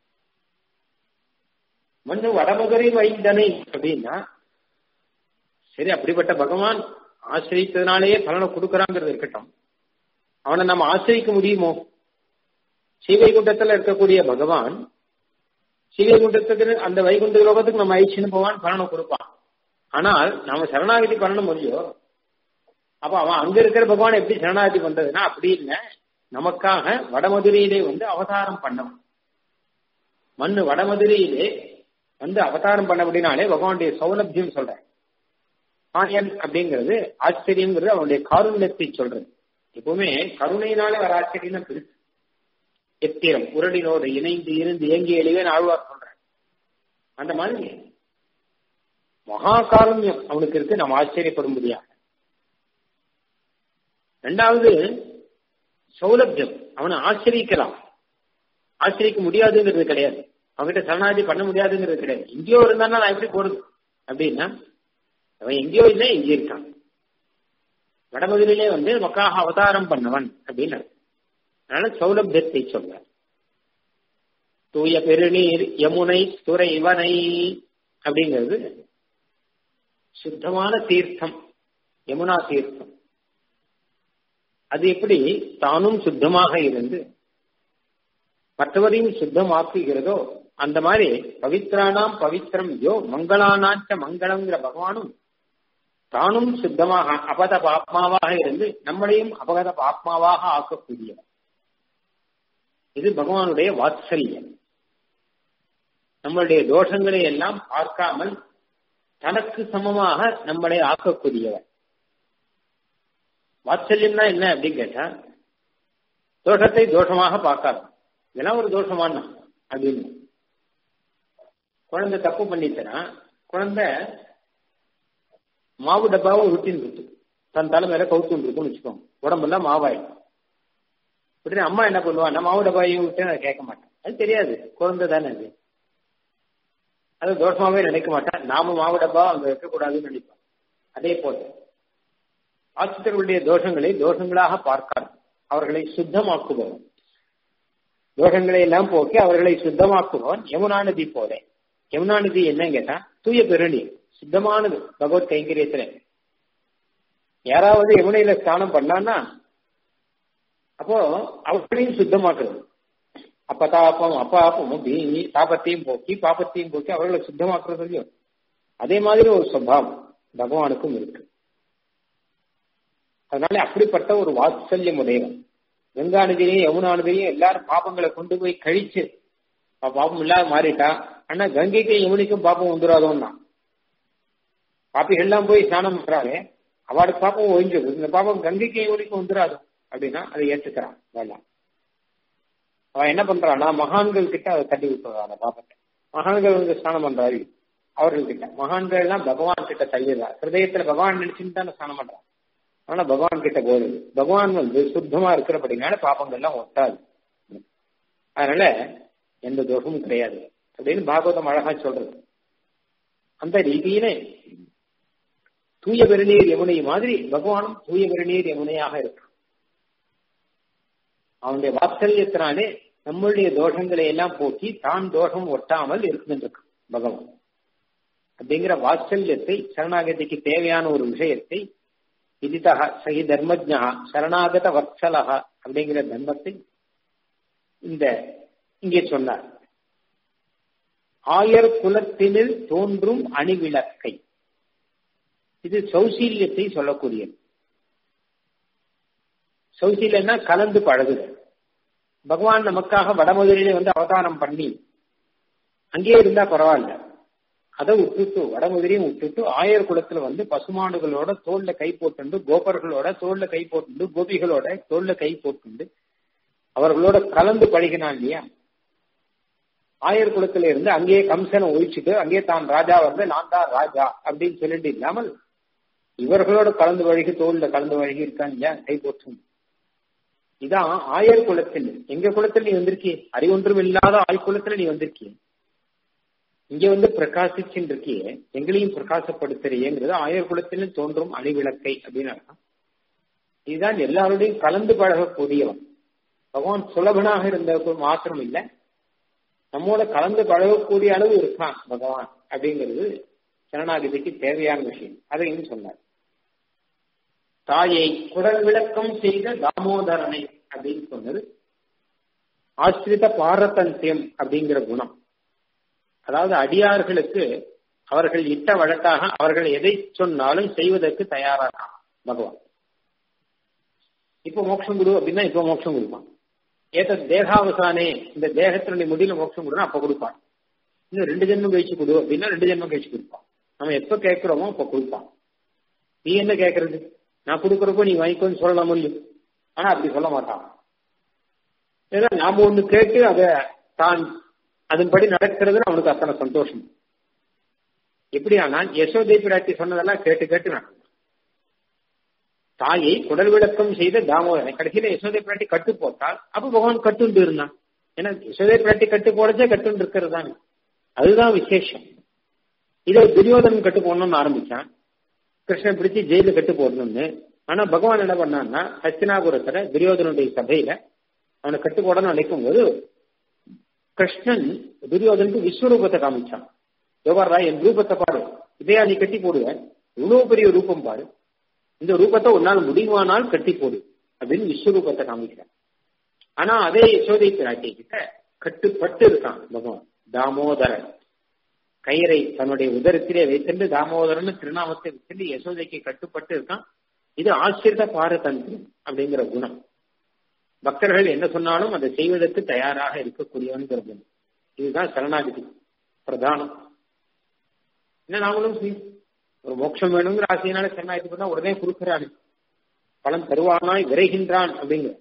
மண்ணு வடமதுரை வைந்தனை அப்படின்னா சரி அப்படிப்பட்ட பகவான் ஆசிரியத்ததுனாலேயே பலனை கொடுக்கறாங்கிறது இருக்கட்டும் அவனை நம்ம ஆசிரிக்க முடியுமோ ஸ்ரீவைகுண்டத்துல இருக்கக்கூடிய பகவான் ஸ்ரீவைகுண்டத்துக்கு அந்த வைகுண்ட லோகத்துக்கு நம்ம ஐச்சின்னு போவான் பலனை கொடுப்பான் ஆனால் நாம சரணாகதி பண்ணணும் முடியும் அப்ப அவன் அங்க இருக்கிற பகவான் எப்படி சரணாகதி பண்றதுன்னா அப்படி இல்லை நமக்காக வடமதுரையிலே வந்து அவதாரம் பண்ணவன் மண்ணு வடமதுரையிலே வந்து அவதாரம் பண்ண அப்படின்னாலே பகவானுடைய சௌலபியம் சொல்றேன் மாயன் அப்படிங்கிறது ஆச்சரியங்கிறது அவனுடைய காருண்யத்தை சொல்றது எப்பவுமே கருணையினாலே வர ஆச்சரியம் தான் பெருசு எத்திரம் உரடினோடு இணைந்து இருந்து இயங்கி எழுவேன் ஆழ்வார் சொல்றேன் அந்த மாதிரி மகா காருண்யம் அவனுக்கு இருக்கு நம்ம ஆச்சரியப்படும்படியாக ரெண்டாவது சௌலபியம் அவனை ஆச்சரிக்கலாம் ஆச்சரிக்க முடியாதுங்கிறது கிடையாது அவன்கிட்ட சரணாதி பண்ண முடியாதுங்கிறது கிடையாது எங்கேயோ இருந்தானா நான் எப்படி போறது அப்படின்னா அவன் எங்கேயோ இல்லை எங்கே இருக்கான் வடமதுரையிலே வந்து மக்காக அவதாரம் பண்ணவன் அப்படின்னு அதனால சௌலபியத்தை சொல்ற தூய பெருநீர் யமுனை துறை இவனை அப்படிங்கிறது சுத்தமான தீர்த்தம் யமுனா தீர்த்தம் அது எப்படி தானும் சுத்தமாக இருந்து மற்றவரையும் சுத்தமாக்குகிறதோ அந்த மாதிரி பவித்ரானாம் பவித்ரம் யோ மங்களானாச்ச மங்களம்ங்கிற பகவானும் தானும் சுத்தமாக அபத பாப்மாவாக இருந்து நம்மளையும் அபகத பாப்மாவாக ஆக்கக்கூடியவர் இது பகவானுடைய வாத்சல்யம் நம்மளுடைய தோஷங்களை எல்லாம் பார்க்காமல் தனக்கு சமமாக நம்மளை ஆக்கக்கூடியவர் வாத்சல்யம்னா என்ன அப்படின்னு கேட்டா தோஷத்தை தோஷமாக பார்க்காது இதெல்லாம் ஒரு தோஷமான அப்படின்னு குழந்தை தப்பு பண்ணிட்டனா குழந்தை மாவு டப்பாவை உருட்டின்னு இருக்கு தன் தலை மேல கவுத்துன்னு இருக்கும்னு வச்சுக்கோங்க உடம்பெல்லாம் மாவாயிடும் உடனே அம்மா என்ன பண்ணுவா மாவு டப்பாவையும் விட்டு அதை கேட்க மாட்டேன் அது தெரியாது குழந்தை தானே அது அது தோஷமாவே நினைக்க மாட்டேன் நாம மாவு டப்பா அங்க வைக்கக்கூடாதுன்னு நினைப்போம் அதே போல ஆசிரியர்களுடைய தோஷங்களை தோஷங்களாக பார்க்காது அவர்களை சுத்தமாக்குபவன் தோஷங்களை எல்லாம் போக்கி அவர்களை சுத்தமாக்குபவன் யமுனா நதி போல யமுனா நதி என்னன்னு கேட்டா தூய பெருநீர் சுத்தமானது பகவத் கைங்கரியத்துல யாராவது யமுனையில ஸ்நானம் பண்ணான்னா அப்போ அவர்களையும் சுத்தமாக்குறது அப்பதாப்பம் அப்பாப்பமும் பீனி தாபத்தையும் போக்கி பாப்பத்தையும் போக்கி அவர்களை சுத்தமாக்குறது இல்லையோ அதே மாதிரி ஒரு சுவாவம் பகவானுக்கும் இருக்கு அதனால அப்படிப்பட்ட ஒரு வாத்சல்யம் உடையவன் கங்கா நதியையும் யமுனா நதியையும் எல்லாரும் பாப்பங்களை கொண்டு போய் கழிச்சு பாப்பம் இல்லாத மாறிட்டா ஆனா கங்கைக்கும் யமுனிக்கும் பாப்பம் வந்துடாதோன்னா பாப்பிகள்லாம் போய் ஸ்நானம் பண்றாரு அவளுக்கு பாப்பம் ஒழிஞ்சிடும் இந்த பாப்பம் கங்கைக்கும் யமுனிக்கும் வந்துடாது அப்படின்னா அதை ஏற்றுக்கிறான் வேண்டாம் அவன் என்ன பண்றான்னா மகான்கள் கிட்ட அதை தட்டி விட்டுறான் அந்த பாப்பத்தை மகான்கள் வந்து ஸ்நானம் பண்றாரு அவர்கள் கிட்ட மகான்கள் எல்லாம் பகவான் கிட்ட தள்ளிடுறா ஹிருதயத்துல பகவான் நினைச்சுட்டு தான் ஸ்நானம் பண்றான் ஆனா பகவான் கிட்ட போகுது பகவான் வந்து சுத்தமா இருக்கிறபடினால பாப்பங்கள்லாம் ஒட்டாது அதனால எந்த தோஷமும் கிடையாது அப்படின்னு பாகவதம் அழகா சொல்றது அந்த ரீதியில தூய பெருநீர் யமுனை மாதிரி பகவானும் தூய பெருநீர் யமுனையாக இருக்கான் அவனுடைய வாத்சல்யத்தினாலே நம்மளுடைய தோஷங்களை எல்லாம் போக்கி தான் தோஷம் ஒட்டாமல் இருக்கின்றிருக்கு பகவான் அப்படிங்கிற வாத்சல்யத்தை சரணாகதிக்கு தேவையான ஒரு விஷயத்தை விதிதா சகி தர்மஜா சரணாகத வத்சலகா அப்படிங்கிற தர்மத்தை இந்த இங்கே சொன்னார் ஆயர் குலத்தினில் தோன்றும் அணிவிளக்கை இது சௌசீல்யத்தை சொல்லக்கூடியது சௌசிலன்னா கலந்து பழகுது பகவான் நமக்காக வடமதுரையிலே வந்து அவதாரம் பண்ணி அங்கேயே இருந்தா பரவாயில்ல அதை விட்டுட்டு வடமதுரையும் விட்டுட்டு ஆயர் குலத்துல வந்து பசுமாடுகளோட தோல்ல கை போட்டுண்டு கோபர்களோட தோல்ல கை போட்டுண்டு கோபிகளோட தோல்ல கை போட்டுண்டு அவர்களோட கலந்து பழகினான் இல்லையா ஆயர் குலத்துல இருந்து அங்கேயே கம்சனை ஒழிச்சுட்டு அங்கேயே தான் ராஜா வந்து நான் தான் ராஜா அப்படின்னு சொல்லிட்டு இல்லாமல் இவர்களோட கலந்து வழகி தோல்ல கலந்து வழகி இருக்கான் இல்லையா கை போற்றும் இதான் ஆயர் குலத்தில் எங்க குலத்தில் நீ வந்திருக்கிய அறிவொன்றும் இல்லாத ஆய் குலத்துல நீ வந்திருக்கிய இங்க வந்து பிரகாசிச்சுட்டு இருக்கிய எங்களையும் பிரகாசப்படுத்துறியங்கிறது ஆயர் குலத்திலும் தோன்றும் அணிவிளக்கை அப்படின்னு அர்த்தம் இதுதான் எல்லாரோடையும் கலந்து பழகக்கூடியவன் பகவான் சுலபனாக இருந்த மாத்திரம் இல்லை நம்மோட கலந்து பழகக்கூடிய அளவு இருக்கான் பகவான் அப்படிங்கிறது சரணாகிதிக்கு தேவையான விஷயம் அதையும் சொன்னார் தாயை குடல் விளக்கம் செய்த தாமோதரனை அப்படின்னு சொன்னது ஆசிரித பாரதந்தியம் அப்படிங்கிற குணம் அதாவது அடியார்களுக்கு அவர்கள் இட்ட வழக்காக அவர்கள் எதை சொன்னாலும் செய்வதற்கு தயாராக பகவான் இப்ப மோட்சம் கொடு அப்படின்னா இப்ப மோட்சம் கொடுப்பான் ஏத தேகாவசானே இந்த தேகத்தினுடைய முடியல மோட்சம் கொடுனா அப்ப கொடுப்பான் இன்னும் ரெண்டு ஜென்மம் கழிச்சு கொடு அப்படின்னா ரெண்டு ஜென்மம் கழிச்சு கொடுப்பான் நம்ம எப்ப கேட்கிறோமோ அப்ப கொடுப்பான் நீ என்ன கேட்கறது நான் கொடுக்கறப்போ நீ வாங்கிக்கோன்னு சொல்லலாம் முடியும் ஆனா அப்படி சொல்ல மாட்டான் ஏன்னா நாம ஒண்ணு கேட்டு அதை தான் அதன்படி நடக்கிறது அவனுக்கு அத்தனை சந்தோஷம் எப்படி ஆனால் யசோதை பிராட்டி சொன்னதெல்லாம் கேட்டு கேட்டு நடக்கும் தாயை குடல் விளக்கம் செய்த தாமோதரனை கடைசியில யசோதை பிராட்டி கட்டு போட்டால் அப்ப பகவான் கட்டுண்டு இருந்தான் ஏன்னா யசோதை பிராட்டி கட்டு போடச்சே கட்டுண்டு இருக்கிறது தானே அதுதான் விசேஷம் இதை துரியோதனன் கட்டு போடணும்னு ஆரம்பிச்சான் கிருஷ்ணன் பிடிச்சி ஜெயில கட்டு போடணும்னு ஆனா பகவான் என்ன பண்ணான்னா ஹஸ்தினாபுரத்துல துரியோதனுடைய சபையில அவனை கட்டு போடணும்னு நினைக்கும் போது கிருஷ்ணன் துரியோதனுக்கு விஸ்வரூபத்தை காமிச்சான் யோகாரா என் ரூபத்தை பாரு இதையா நீ கட்டி போடுவேன் இவ்வளவு பெரிய ரூபம் பாரு இந்த ரூபத்தை உன்னால் முடிவானால் கட்டி போடு அப்படின்னு விஸ்வரூபத்தை காமிக்கிறான் ஆனா அதே யசோதை பிராட்டி கிட்ட கட்டுப்பட்டு இருக்கான் பகவான் தாமோதரன் கயிறை தன்னுடைய உதரத்திலே வைத்திருந்து தாமோதரன் திருநாமத்தை வச்சிருந்து யசோதைக்கு கட்டுப்பட்டு இருக்கான் இது ஆசிரித பாரதந்திரம் அப்படிங்கிற குணம் பக்தர்கள் என்ன சொன்னாலும் அதை செய்வதற்கு தயாராக இருக்கக்கூடியவன்கிற குணம் இதுதான் சரணாகதி பிரதானம் என்ன நாமளும் ஒரு மோட்சம் வேணுங்கிற ஆசையினால சரணாகதி பண்ணா உடனே கொடுக்கிறான் பலன் தருவானாய் விரைகின்றான் அப்படிங்கிற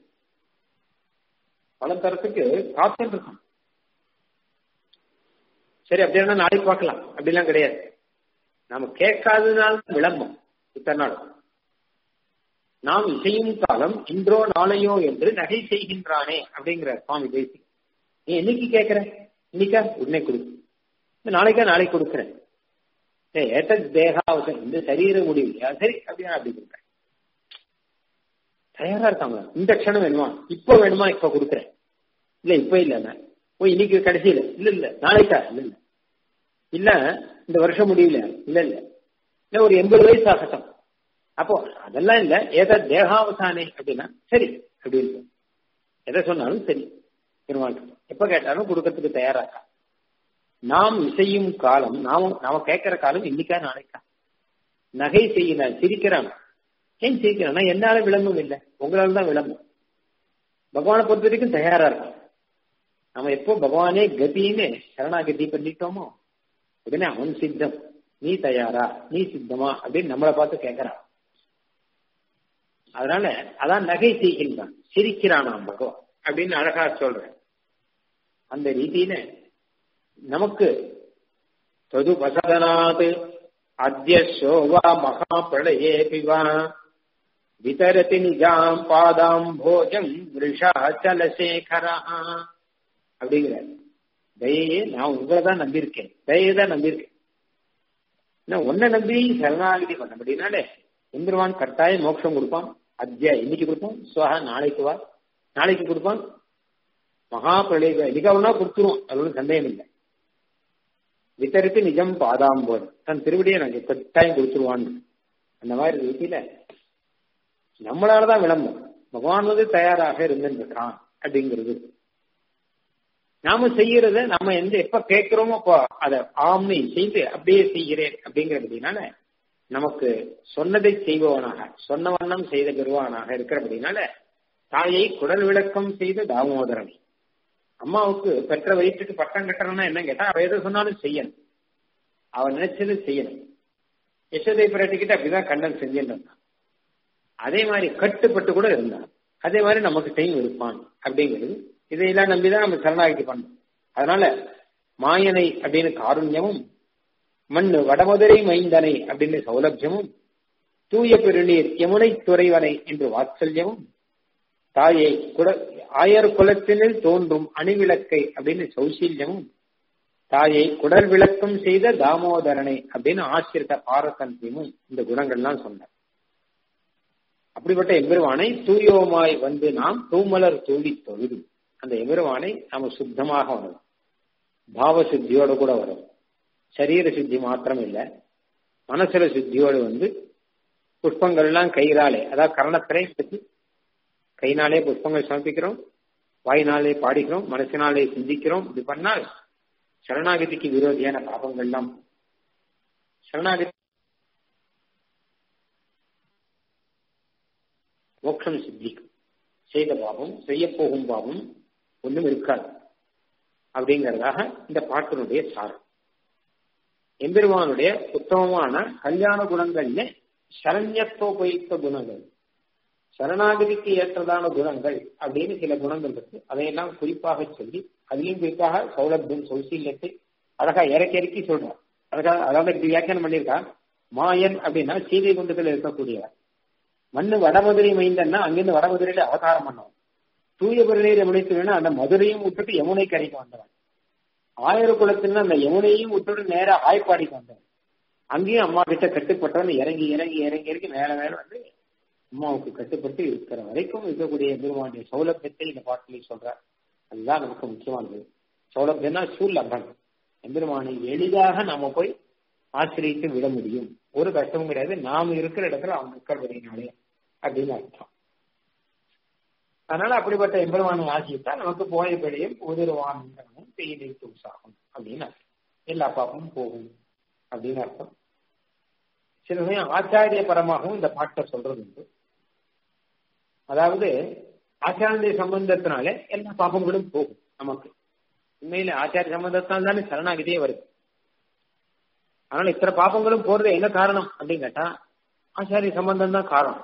பலன் தரத்துக்கு காத்துட்டு இருக்கான் சரி அப்படின்னா நாளைக்கு பார்க்கலாம் அப்படிலாம் கிடையாது நாம கேட்காததுனால விளம்பம் இத்தனை நாள் நாம் இசையும் காலம் இன்றோ நாளையோ என்று நகை செய்கின்றானே அப்படிங்கிற சுவாமி பேசி நீ என்னைக்கு கேட்கிற இன்னைக்கா உடனே கொடு நாளைக்கா நாளைக்கு கொடுக்குறேன் ஏத்த தேகாவசம் இந்த சரீர முடிவு சரி அப்படின்னா அப்படி கொடுக்குறேன் தயாரா இருக்காங்க இந்த க்ஷணம் வேணுமா இப்ப வேணுமா இப்ப கொடுக்குறேன் இல்ல இப்ப இல்ல ஓ இன்னைக்கு கடைசியில இல்ல இல்ல நாளைக்கா இல்ல இல்ல இல்ல இந்த வருஷம் முடியல இல்ல இல்ல இல்ல ஒரு எண்பது வயசு ஆகட்டும் அப்போ அதெல்லாம் இல்ல ஏதா தேகாவசானே அப்படின்னா சரி அப்படின்னு எதை சொன்னாலும் சரி பெருமாள் எப்ப கேட்டாலும் கொடுக்கறதுக்கு தயாராக்கா நாம் இசையும் காலம் நாம நாம கேட்கிற காலம் இன்னைக்கா நாளைக்கா நகை செய்யல சிரிக்கிறான் ஏன் சிரிக்கிறான்னா என்னால விளம்பம் இல்லை உங்களால தான் விளம்பம் பகவானை பொறுத்த வரைக்கும் தயாரா இருக்கும் நம்ம எப்போ பகவானே கதின்னு சரணாகதி பண்ணிட்டோமோ உடனே அவன் சித்தம் நீ தயாரா நீ சித்தமா அப்படின்னு நம்மளை பார்த்து கேட்கறான் அதனால அதான் நகை செய்கின்றான் சிரிக்கிறானாம் பகவான் அப்படின்னு அழகா சொல்றேன் அந்த ரீதியில நமக்கு தொது வசதனாத் அத்திய சோவா மகா பிரளயே பிவா விதரதி நிஜாம் பாதாம் போஜம் விஷா சலசேகரா அப்படிங்கிறார் தயையே நான் உங்களை தான் நம்பியிருக்கேன் தயையை தான் நம்பியிருக்கேன் நான் உன்னை நம்பி சரணாகதி பண்ண அப்படின்னாலே இந்திரவான் கட்டாயம் மோட்சம் கொடுப்பான் அத்தியா இன்னைக்கு கொடுப்பான் சுவா நாளைக்கு வா நாளைக்கு கொடுப்பான் மகா பிரளய இன்னைக்கு அவனா கொடுத்துருவான் அது ஒன்றும் சந்தேகம் இல்லை வித்தருக்கு நிஜம் பாதாம் போது தன் திருவடியை எனக்கு கட்டாயம் கொடுத்துருவான்னு அந்த மாதிரி ரீதியில நம்மளாலதான் விளம்பம் பகவான் வந்து தயாராக இருந்துருக்கான் அப்படிங்கிறது நாம செய்யறத நம்ம எந்த எப்ப கேட்கிறோமோ அப்போ அதை ஆம்னி செய்து அப்படியே செய்கிறேன் அப்படிங்கிறதுனால நமக்கு சொன்னதை செய்பவனாக சொன்ன வண்ணம் செய்த பெறுவானாக இருக்கிறபடினால தாயை குடல் விளக்கம் செய்த தாமோதரனை அம்மாவுக்கு பெற்ற வயிற்றுக்கு பட்டம் கட்டணும்னா என்ன கேட்டா அவ எதை சொன்னாலும் செய்யணும் அவன் நினைச்சது செய்யணும் யசோதை பிராட்டிக்கிட்ட அப்படிதான் கண்ணன் செஞ்சுட்டு இருந்தான் அதே மாதிரி கட்டுப்பட்டு கூட இருந்தான் அதே மாதிரி நமக்கு டைம் இருப்பான் அப்படிங்கிறது இதையெல்லாம் நம்பிதான் நம்ம சரணாகி பண்ணோம் அதனால மாயனை அப்படின்னு காருண்யமும் மண்ணு வடமதுரை மைந்தனை அப்படின்னு சௌலபியமும் தூய பெருநீர் யமுனை துறைவனை என்று வாத்சல்யமும் தாயை குட ஆயர் குலத்தினில் தோன்றும் அணிவிளக்கை அப்படின்னு சௌசீல்யமும் தாயை குடல் விளக்கம் செய்த தாமோதரனை அப்படின்னு ஆசிரித்த பாரதந்தியமும் இந்த குணங்கள்லாம் சொன்னார் அப்படிப்பட்ட எம்பெருவானை தூயோமாய் வந்து நாம் தூமலர் தூவி தொழுது அந்த எம்பெருவானை நாம சுத்தமாக வரணும் பாவ சுத்தியோட கூட வரும் சரீர சுத்தி மாத்திரம் இல்ல மனசுல சுத்தியோடு வந்து புஷ்பங்கள்லாம் கையினாலே அதாவது கரணத்திலே வச்சு கையினாலே புஷ்பங்கள் சமர்ப்பிக்கிறோம் வாயினாலே பாடிக்கிறோம் மனசினாலே சிந்திக்கிறோம் இப்படி பண்ணால் சரணாகதிக்கு விரோதியான பாபங்கள்லாம் சரணாகதி மோட்சம் சித்திக்கும் செய்த பாவம் செய்ய போகும் பாவம் ஒன்றும் இருக்காது அப்படிங்கறதாக இந்த பாட்டினுடைய சாரம் எம்பெருமானுடைய உத்தமமான கல்யாண குணங்கள்ல சரண்யத்தோபயுக்த குணங்கள் சரணாகதிக்கு ஏற்றதான குணங்கள் அப்படின்னு சில குணங்கள் இருக்கு அதையெல்லாம் குறிப்பாக சொல்லி அதிலையும் குறிப்பாக சௌலபியம் சௌசீல்யத்தை அழகா இறக்கி இறக்கி சொல்றார் அழகாக அதாவது இப்படி வியாக்கியானம் பண்ணியிருக்கா மாயன் அப்படின்னா சீதை குண்டத்தில் இருக்கக்கூடியவர் மண்ணு வடமதுரை மைந்தன்னா அங்கிருந்து வடமதுரையில அவதாரம் பண்ணவன் தூய பெருநீர் யமுனைத்து வேணா அந்த மதுரையும் விட்டுட்டு யமுனை கரைக்கு வந்தவன் ஆயிர குளத்துல அந்த யமுனையும் விட்டுட்டு நேரா ஆய்ப்பாடிக்கு வந்தவன் அங்கேயும் அம்மா கிட்ட கட்டுப்பட்டவன் இறங்கி இறங்கி இறங்கி இறங்கி மேல மேல வந்து அம்மாவுக்கு கட்டுப்பட்டு இருக்கிற வரைக்கும் இருக்கக்கூடிய பெருமானுடைய சௌலபியத்தை இந்த பாட்டிலே சொல்றார் அதுதான் நமக்கு முக்கியமானது சௌலபியம்னா சூழ்லபன் எம்பெருமானை எளிதாக நாம போய் ஆசிரியத்து விட முடியும் ஒரு கஷ்டமும் கிடையாது நாம இருக்கிற இடத்துல அவங்க இருக்கிறபடினாலே அப்படின்னு அர்த்தம் அதனால அப்படிப்பட்ட எம்பெருமானை ஆசிரித்தா நமக்கு போய பெடியும் உதிர்வானும் தேயிலை தூசாகும் அப்படின்னு அர்த்தம் எல்லா பாப்பமும் போகும் அப்படின்னு அர்த்தம் சில சமயம் ஆச்சாரிய பரமாகவும் இந்த பாட்டை சொல்றது உண்டு அதாவது ஆச்சாரிய சம்பந்தத்தினாலே எல்லா பாப்பங்களும் போகும் நமக்கு உண்மையில ஆச்சாரிய சம்பந்தத்தினால் தானே சரணாகிதியே வருது அதனால இத்தனை பாப்பங்களும் போறது என்ன காரணம் அப்படின்னு கேட்டா ஆச்சாரிய சம்பந்தம் தான் காரணம்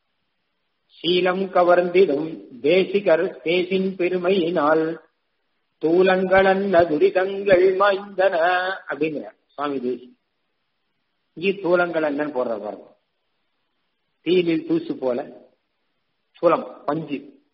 சீலம் கவர்ந்திடும் தேசிகர் தேசின் பெருமையினால் தூலங்களன்ன துரிதங்கள் மாய்ந்தன அப்படிங்கிற சுவாமி தேசி இங்கே தூலங்கள் அண்ணன் போடுற பாருங்க தீலில் தூசு போல சூலம் பஞ்சு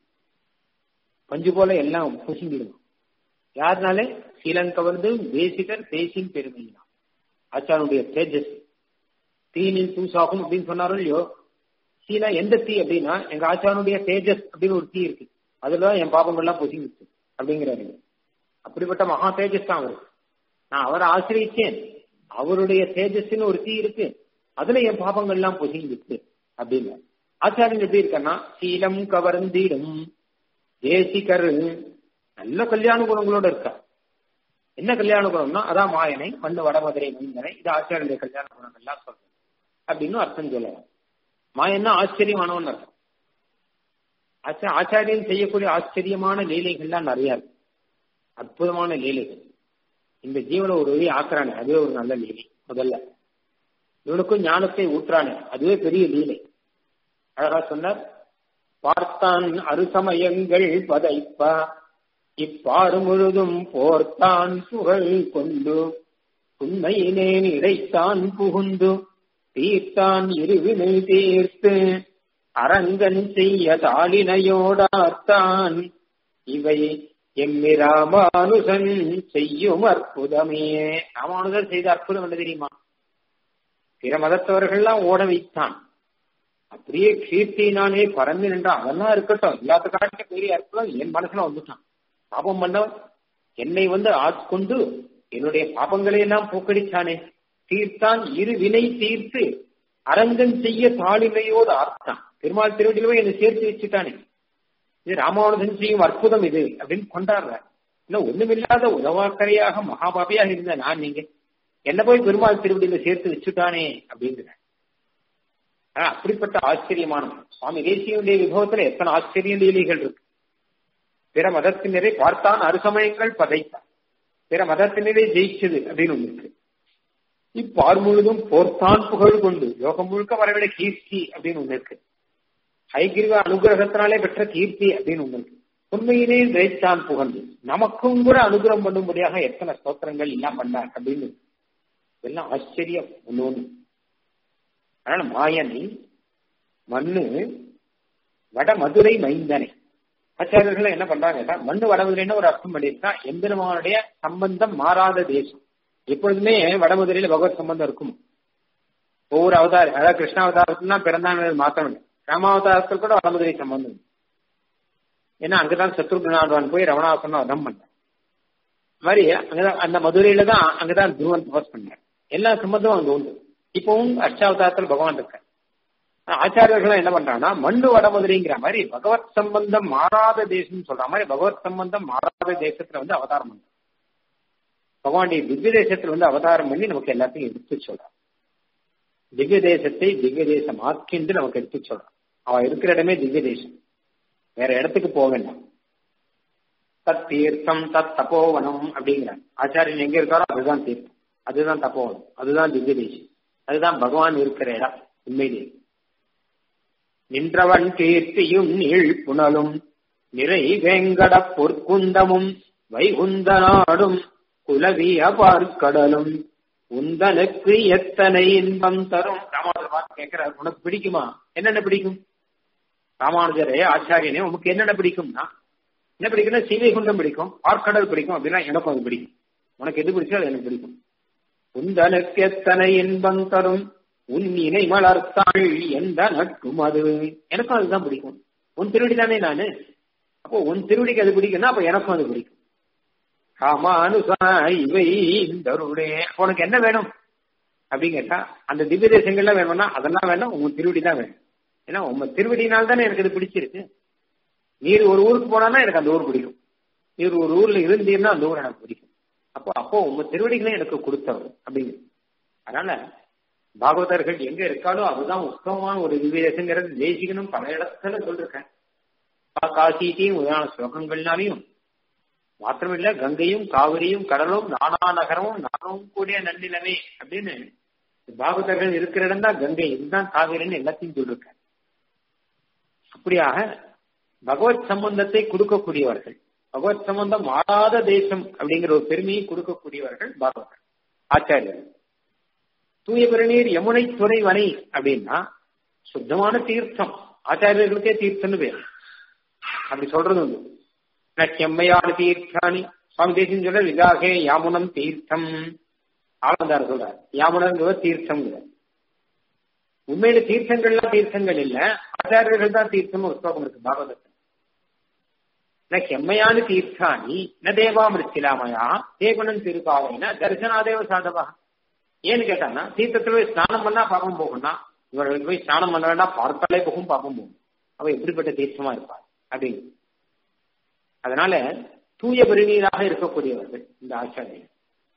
பஞ்சு போல எல்லாம் புசிங்கிடும் யாருனாலே சீலங்கவர்ந்து தேசிகர் தேசின் பெருமையினால் ஆச்சாரனுடைய தேஜஸ் தீனில் தூசாகும் அப்படின்னு சொன்னாரும் இல்லையோ சீலா எந்த தீ அப்படின்னா எங்க ஆச்சாரனுடைய தேஜஸ் அப்படின்னு ஒரு தீ இருக்கு அதுலதான் என் பாபங்கள்லாம் பொசிங்கிச்சு அப்படிங்கிறாரு அப்படிப்பட்ட மகா தேஜஸ் தான் அவரு நான் அவரை ஆசிரியச்சேன் அவருடைய தேஜஸ்ன்னு ஒரு தீ இருக்கு அதுல என் பாபங்கள்லாம் பொசிங்கிச்சு அப்படின்னு ஆச்சாரியன் எப்படி இருக்கன்னா சீலம் கவர்ந்திடும் தேசிகர் நல்ல கல்யாண குணங்களோட இருக்கா என்ன கல்யாண குணம்னா அதான் மாயனை மண்ணு வடமதுரை மைந்தனை இது ஆச்சாரிய கல்யாண குணங்கள்லாம் சொல்றேன் அப்படின்னு அர்த்தம் சொல்லலாம் மாயன்னா ஆச்சரியமானவன் அர்த்தம் ஆச்சா ஆச்சாரியன் செய்யக்கூடிய ஆச்சரியமான லீலைகள்லாம் நிறைய இருக்கு அற்புதமான லீலைகள் இந்த ஜீவனை ஒரு வழி ஆக்குறானே அதுவே ஒரு நல்ல லீலை முதல்ல இவனுக்கும் ஞானத்தை ஊற்றானே அதுவே பெரிய லீலை அழகா சொன்னார் பார்த்தான் அருசமயங்கள் பதைப்பா இப்பாறு முழுதும் போர்த்தான் புகழ் கொண்டு உண்மையினேன் இடைத்தான் புகுந்து தீர்த்தான் இருவினை தீர்த்து அரங்கன் செய்ய தாளினையோடார்த்தான் இவை எம்மி ராமானுசன் செய்யும் அற்புதமே ராமானுஜன் செய்த அற்புதம் என்ன தெரியுமா பிற மதத்தவர்கள்லாம் ஓட வைத்தான் அப்படியே கீர்த்தினானே பரம்பி நின்றான் அதெல்லாம் இருக்கட்டும் எல்லாத்த காட்டிய பெரிய அற்புதம் என் மனசுல வந்துட்டான் பாபம் பண்ணவன் என்னை வந்து ஆட்கொண்டு என்னுடைய பாபங்களை எல்லாம் போக்கடிச்சானே தீர்த்தான் இரு வினை தீர்த்து அரங்கன் செய்ய தாளிமையோடு ஆர்த்தான் பெருமாள் திருவடியிலுமே என்னை சேர்த்து வச்சுட்டானே இது ராமானுஜன் செய்யும் அற்புதம் இது அப்படின்னு கொண்டாடுற இன்னும் ஒண்ணுமில்லாத உதவாக்கரையாக மகாபாபியாக இருந்த நான் நீங்க என்ன போய் பெருமாள் திருவடியில சேர்த்து வச்சுட்டானே அப்படிங்கிற ஆனா அப்படிப்பட்ட ஆச்சரியமான சுவாமி தேசியனுடைய விபவத்துல எத்தனை ஆச்சரிய லீலைகள் இருக்கு பிற மதத்தினரை பார்த்தான் அருசமயங்கள் பதைத்தான் பிற மதத்தினரே ஜெயிச்சது அப்படின்னு ஒண்ணு இருக்கு இப்பார் முழுதும் போர்த்தான் புகழ் கொண்டு யோகம் முழுக்க வரவிட கீர்த்தி அப்படின்னு ஒண்ணு இருக்கு ஹைகிரிவ அனுகிரகத்தினாலே பெற்ற கீர்த்தி அப்படின்னு ஒண்ணு இருக்கு உண்மையிலே ஜெயித்தான் புகழ்ந்து நமக்கும் கூட அனுகிரகம் பண்ணும்படியாக எத்தனை ஸ்தோத்திரங்கள் எல்லாம் பண்ணார் அப்படின்னு இதெல்லாம் ஆச்சரியம் ஒண்ணு ஒண்ணு அதனால மாயனை மண்ணு வட மதுரை மைந்தனை ஆச்சாரியர்கள் என்ன பண்றாங்க மண்ணு வடமதுரைன்னு ஒரு அர்த்தம் பண்ணியிருக்கா எம்பெருமானுடைய சம்பந்தம் மாறாத தேசம் எப்பொழுதுமே வடமதுரையில பகவத் சம்பந்தம் இருக்கும் ஒவ்வொரு அவதாரம் அதாவது கிருஷ்ணாவதாரத்துல பிறந்தாங்க மாத்திரம் ராமாவதாரத்தில் கூட வடமதுரை சம்பந்தம் ஏன்னா அங்கதான் சத்ருகுணாடுவான் போய் ரவணாசனம் வதம் பண்ணார் மாதிரி அங்கதான் அந்த மதுரையில தான் அங்கதான் துருவன் தபஸ் பண்ணார் எல்லா சம்பந்தமும் அங்க உண்டு இப்பவும் அஷ்டாவதாரத்தில் பகவான் இருக்கார் ஆச்சாரியர்கள் என்ன பண்றாங்கன்னா மண்ணு வடமதுரைங்கிற மாதிரி பகவத் சம்பந்தம் மாறாத தேசம் சொல்ற மாதிரி பகவத் சம்பந்தம் மாறாத தேசத்துல வந்து அவதாரம் பண்ற பகவானுடைய திவ்ய தேசத்துல வந்து அவதாரம் பண்ணி நமக்கு எல்லாத்தையும் எடுத்து சொல்றான் திவ்ய தேசத்தை திவ்ய தேசம் ஆக்கின்று நமக்கு எடுத்து சொல்றான் அவன் இருக்கிற இடமே திவ்ய தேசம் வேற இடத்துக்கு போக வேண்டாம் தத் தீர்த்தம் தத் தப்போவனம் அப்படிங்கிறார் ஆச்சாரியன் எங்க இருக்காரோ அதுதான் தீர்த்தம் அதுதான் தப்போவனம் அதுதான் திவ்ய தேசம் அதுதான் பகவான் இருக்கிற இடம் உண்மையிலேயே நின்றவன் கீர்த்தியும் நீள் புனலும் நிறை வேங்கட பொற்குந்தமும் வைகுந்த நாடும் குலவிய பார்க்கடலும் உந்தனுக்கு எத்தனை இன்பம் தரும் ராமானுஜர் பார்த்து கேட்கிறார் உனக்கு பிடிக்குமா என்னென்ன பிடிக்கும் ராமானுஜரே ஆச்சாரியனே உனக்கு என்னென்ன பிடிக்கும்னா என்ன பிடிக்கும்னா சீவைகுண்டம் பிடிக்கும் பார்க்கடல் பிடிக்கும் அப்படின்னா எனக்கும் அது பிடிக்கும் உனக்கு எது பிடிச்சோ அது எனக்கு பிடிக்கும் உந்தனுக்கு எத்தனை இன்பம் தரும் உன் இணை மலர்த்தாள் எந்த நட்கும் அது எனக்கும் அதுதான் பிடிக்கும் உன் திருவடி தானே நானு அப்போ உன் திருவடிக்கு அது பிடிக்கும்னா அப்ப எனக்கும் அது பிடிக்கும் ராமானுசா இவை இந்த உனக்கு என்ன வேணும் அப்படின்னு கேட்டா அந்த திவ்ய தேசங்கள்லாம் வேணும்னா அதெல்லாம் வேணும் உங்க திருவடி தான் வேணும் ஏன்னா உங்க திருவடினால தானே எனக்கு இது பிடிச்சிருக்கு நீர் ஒரு ஊருக்கு போனான்னா எனக்கு அந்த ஊர் பிடிக்கும் நீர் ஒரு ஊர்ல இருந்தீங்கன்னா அந்த ஊர் எனக்கு பிடிக்கும் அப்போ அப்போ உங்க திருவடிகளே எனக்கு கொடுத்தவர் அப்படிங்க அதனால பாகவதர்கள் எங்க இருக்காலோ அதுதான் உத்தமமான ஒரு திவ்யதேசங்கிறது தேசிகனும் பல இடத்துல சொல்லிருக்கேன் காசித்தையும் உதாரண ஸ்லோகங்கள்னாலையும் மாத்திரமில்ல கங்கையும் காவிரியும் கடலும் நானா நகரமும் நானும் கூடிய நன்னிலமே அப்படின்னு பாகவதர்கள் இருக்கிற இடம் தான் கங்கை இதுதான் காவிரின்னு எல்லாத்தையும் சொல்லிருக்கேன் அப்படியாக பகவத் சம்பந்தத்தை கொடுக்கக்கூடியவர்கள் பகவத் சம்பந்தம் ஆடாத தேசம் அப்படிங்கிற ஒரு பெருமையை கொடுக்கக்கூடியவர்கள் பாகவதர் ஆச்சாரியர்கள் தூய பெருநீர் யமுனை துறை வனை அப்படின்னா சுத்தமான தீர்த்தம் ஆச்சாரியர்களுக்கே தீர்த்தம்னு பேர் அப்படி சொல்றது உண்டு செம்மையான தீர்த்தானி சுவாமி தேசியம் சொல்ற விகாகே யாமுனம் தீர்த்தம் ஆனந்தார் சொல்றார் யாமுனங்கிற தீர்த்தம் உண்மையில தீர்த்தங்கள்லாம் தீர்த்தங்கள் இல்ல ஆச்சாரியர்கள் தான் தீர்த்தம் ஒரு ஸ்லோகம் இருக்கு பாகவதத்தில் ந செம்மையான தீர்த்தானி ந தேவாமிருத்திலாமயா தேவனன் திருப்பாவைனா தரிசனாதேவ சாதவா ஏன்னு கேட்டாங்கன்னா தீர்த்தத்துல போய் ஸ்நானம் பண்ணா பாப்பம் போகும்னா இவர்களுக்கு போய் ஸ்நானம் பண்ண வேண்டாம் பார்த்தாலே போகும் பாப்பம் போகும் அவ எப்படிப்பட்ட தீர்த்தமா இருப்பார் அப்படின்னு அதனால தூய பெருநீராக இருக்கக்கூடியவர்கள் இந்த ஆச்சாரியர்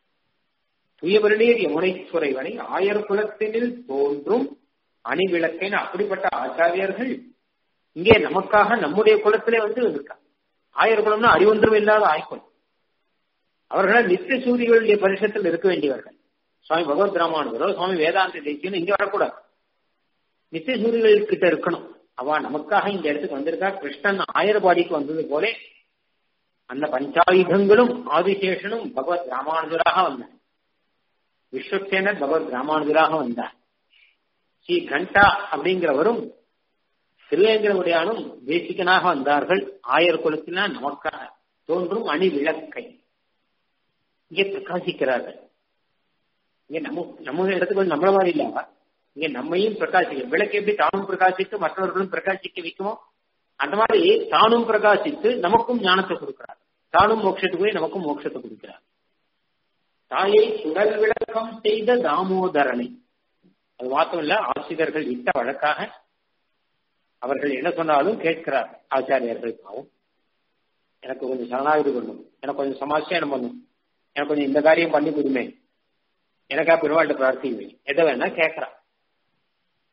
தூய பெருநீர் யமுனைச்சுரை வரை ஆயர் குலத்தினில் தோன்றும் அணிவிளக்கேன்னு அப்படிப்பட்ட ஆச்சாரியர்கள் இங்கே நமக்காக நம்முடைய குலத்திலே வந்து இருக்காங்க ஆயர் குலம்னா அறிவொன்றும் இல்லாத ஆய்க்குலம் அவர்கள் நித்திய சூரியர்களுடைய பரிசத்தில் இருக்க வேண்டியவர்கள் சுவாமி பகவத் ராமானுஜரோ சுவாமி வேதாந்த தேசியம் இங்க வரக்கூடாது நித்திய சூரியர்கள் கிட்ட இருக்கணும் அவ நமக்காக இந்த இடத்துக்கு வந்திருக்கா கிருஷ்ணன் ஆயிரபாடிக்கு வந்தது போலே அந்த பஞ்சாயுதங்களும் ஆதிசேஷனும் பகவத் ராமானுஜராக வந்தார் விஸ்வசேனர் பகவத் ராமானுஜராக வந்தார் ஸ்ரீ கண்டா அப்படிங்கிறவரும் திருவேங்கடவுடையானும் தேசிகனாக வந்தார்கள் ஆயர் குலத்தினா நமக்காக தோன்றும் அணி விளக்கை இங்கே பிரகாசிக்கிறார்கள் இங்க நம்ம நம்ம இடத்துக்கு வந்து நம்மள மாதிரி இல்ல இங்க நம்மையும் பிரகாசிக்க விளக்கு எப்படி தானும் பிரகாசித்து மற்றவர்களும் பிரகாசிக்க வைக்குமோ அந்த மாதிரி தானும் பிரகாசித்து நமக்கும் ஞானத்தை கொடுக்கிறார் தானும் மோட்சத்துக்கு போய் நமக்கும் மோட்சத்தை கொடுக்கிறார் தாயை சுடல் விளக்கம் செய்த தாமோதரனை அது மாத்திரம் இல்ல ஆசிரியர்கள் இட்ட வழக்காக அவர்கள் என்ன சொன்னாலும் கேட்கிறார் ஆச்சாரியர்கள் பாவம் எனக்கு கொஞ்சம் சரணாகிதி பண்ணும் எனக்கு கொஞ்சம் சமாசியானம் பண்ணும் எனக்கு கொஞ்சம் இந்த காரியம் பண்ணி கொடுமே எனக்கா பெருமாள்கிட்ட பிரார்த்திக்குவேன் எதை வேணா கேட்கறான்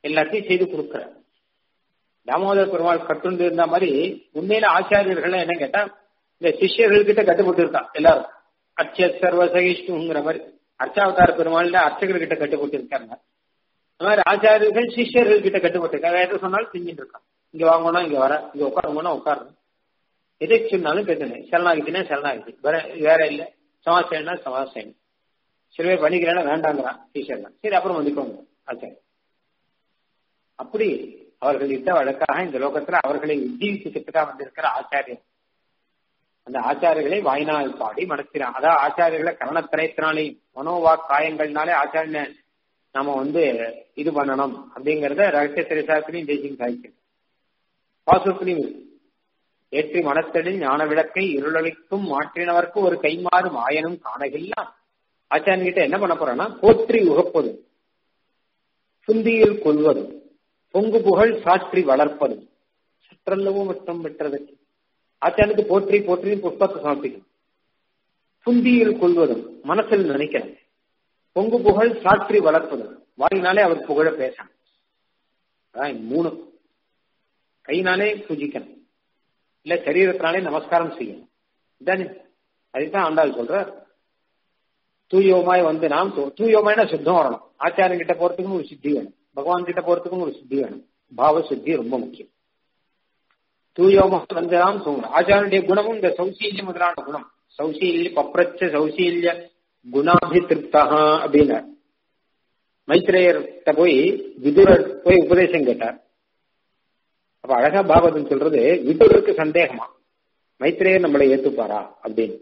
எல்லாத்தையும் செய்து கொடுக்கிறார் தாமோதர பெருமாள் கட்டுண்டு இருந்த மாதிரி உண்மையில ஆச்சாரியர்கள் என்ன கேட்டா இந்த சிஷ்யர்கள் கிட்ட கட்டுப்பட்டு இருக்கா எல்லாரும் அர்ச்ச சர்வ சகிஷ்ணுங்கிற மாதிரி அர்ச்சாவதார பெருமாள் அர்ச்சகர் கிட்ட கட்டுப்பட்டு இருக்காங்க அந்த மாதிரி ஆச்சாரியர்கள் சிஷ்யர்கள் கிட்ட கட்டுப்பட்டு இருக்காங்க எதை சொன்னாலும் செஞ்சுட்டு இருக்கான் இங்க வாங்கணும் இங்க வர இங்க உட்காரணும்னா உட்காரணும் எதை சொன்னாலும் கேட்கணும் சரணாகிட்டினா சரணாகிட்டி வேற வேற இல்ல சமாசேனா சமாசேனம் சில பேர் பண்ணிக்கிறேன்னா வேண்டாங்கிறான் டீச்சர் சரி அப்புறம் வந்துக்கோங்க ஆச்சாரியர் அப்படி அவர்கள் இட்ட வழக்காக இந்த லோகத்துல அவர்களை உஜ்ஜீவிக்கிறதுக்காக வந்திருக்கிற ஆச்சாரியர் அந்த ஆச்சாரியர்களை வாய்நாள் பாடி மனசிறான் அதான் ஆச்சாரியர்களை கரணத்திரயத்தினாலையும் மனோவா காயங்கள்னாலே ஆச்சாரிய நாம வந்து இது பண்ணணும் அப்படிங்கறத ரகசிய திரைசாத்திலையும் தேசியம் சாதிக்கிறது பாசுரத்திலையும் இருக்கு ஏற்றி மனத்தடில் ஞான விளக்கை இருளளிக்கும் மாற்றினவர்க்கு ஒரு கைமாறு மாயனும் காணகில்லாம் ஆச்சாரியன் கிட்ட என்ன பண்ண போறோம்னா போற்றி உகப்பதும் சுந்தியில் கொள்வதும் பொங்கு புகழ் சாற்றி வளர்ப்பதும் சற்றல்லவோ மட்டும் பெற்றதற்கு ஆச்சாரியனுக்கு போற்றி போற்றி புஷ்பத்தை சமர்ப்பிக்கணும் புந்தியில் கொள்வதும் மனசில் நினைக்கணும் பொங்கு புகழ் சாற்றி வளர்ப்பதும் வாயினாலே அவர் புகழ பேசணும் அதான் மூணு கையினாலே பூஜிக்கணும் இல்ல சரீரத்தினாலே நமஸ்காரம் செய்யணும் இதானே அதுதான் ஆண்டாள் சொல்றார் தூயோமாய் வந்து நாம் தூயோமாய்னா சுத்தம் வரணும் ஆச்சாரியன் கிட்ட போறதுக்கும் ஒரு சித்தி வேணும் பகவான் கிட்ட போறதுக்கும் ஒரு சித்தி வேணும் பாவ சுத்தி ரொம்ப முக்கியம் தூயோமாக வந்து நாம் தூங்கணும் ஆச்சாரனுடைய குணமும் இந்த சௌசீல்யம் முதலான குணம் சௌசீல்ய பப்ரச்ச சௌசீல்ய குணாபி திருப்தா அப்படின்னார் மைத்ரேயர்கிட்ட போய் விதுரர் போய் உபதேசம் கேட்டார் அப்ப அழகா பாகவதன் சொல்றது விதுருக்கு சந்தேகமா மைத்ரேயர் நம்மளை ஏத்துப்பாரா அப்படின்னு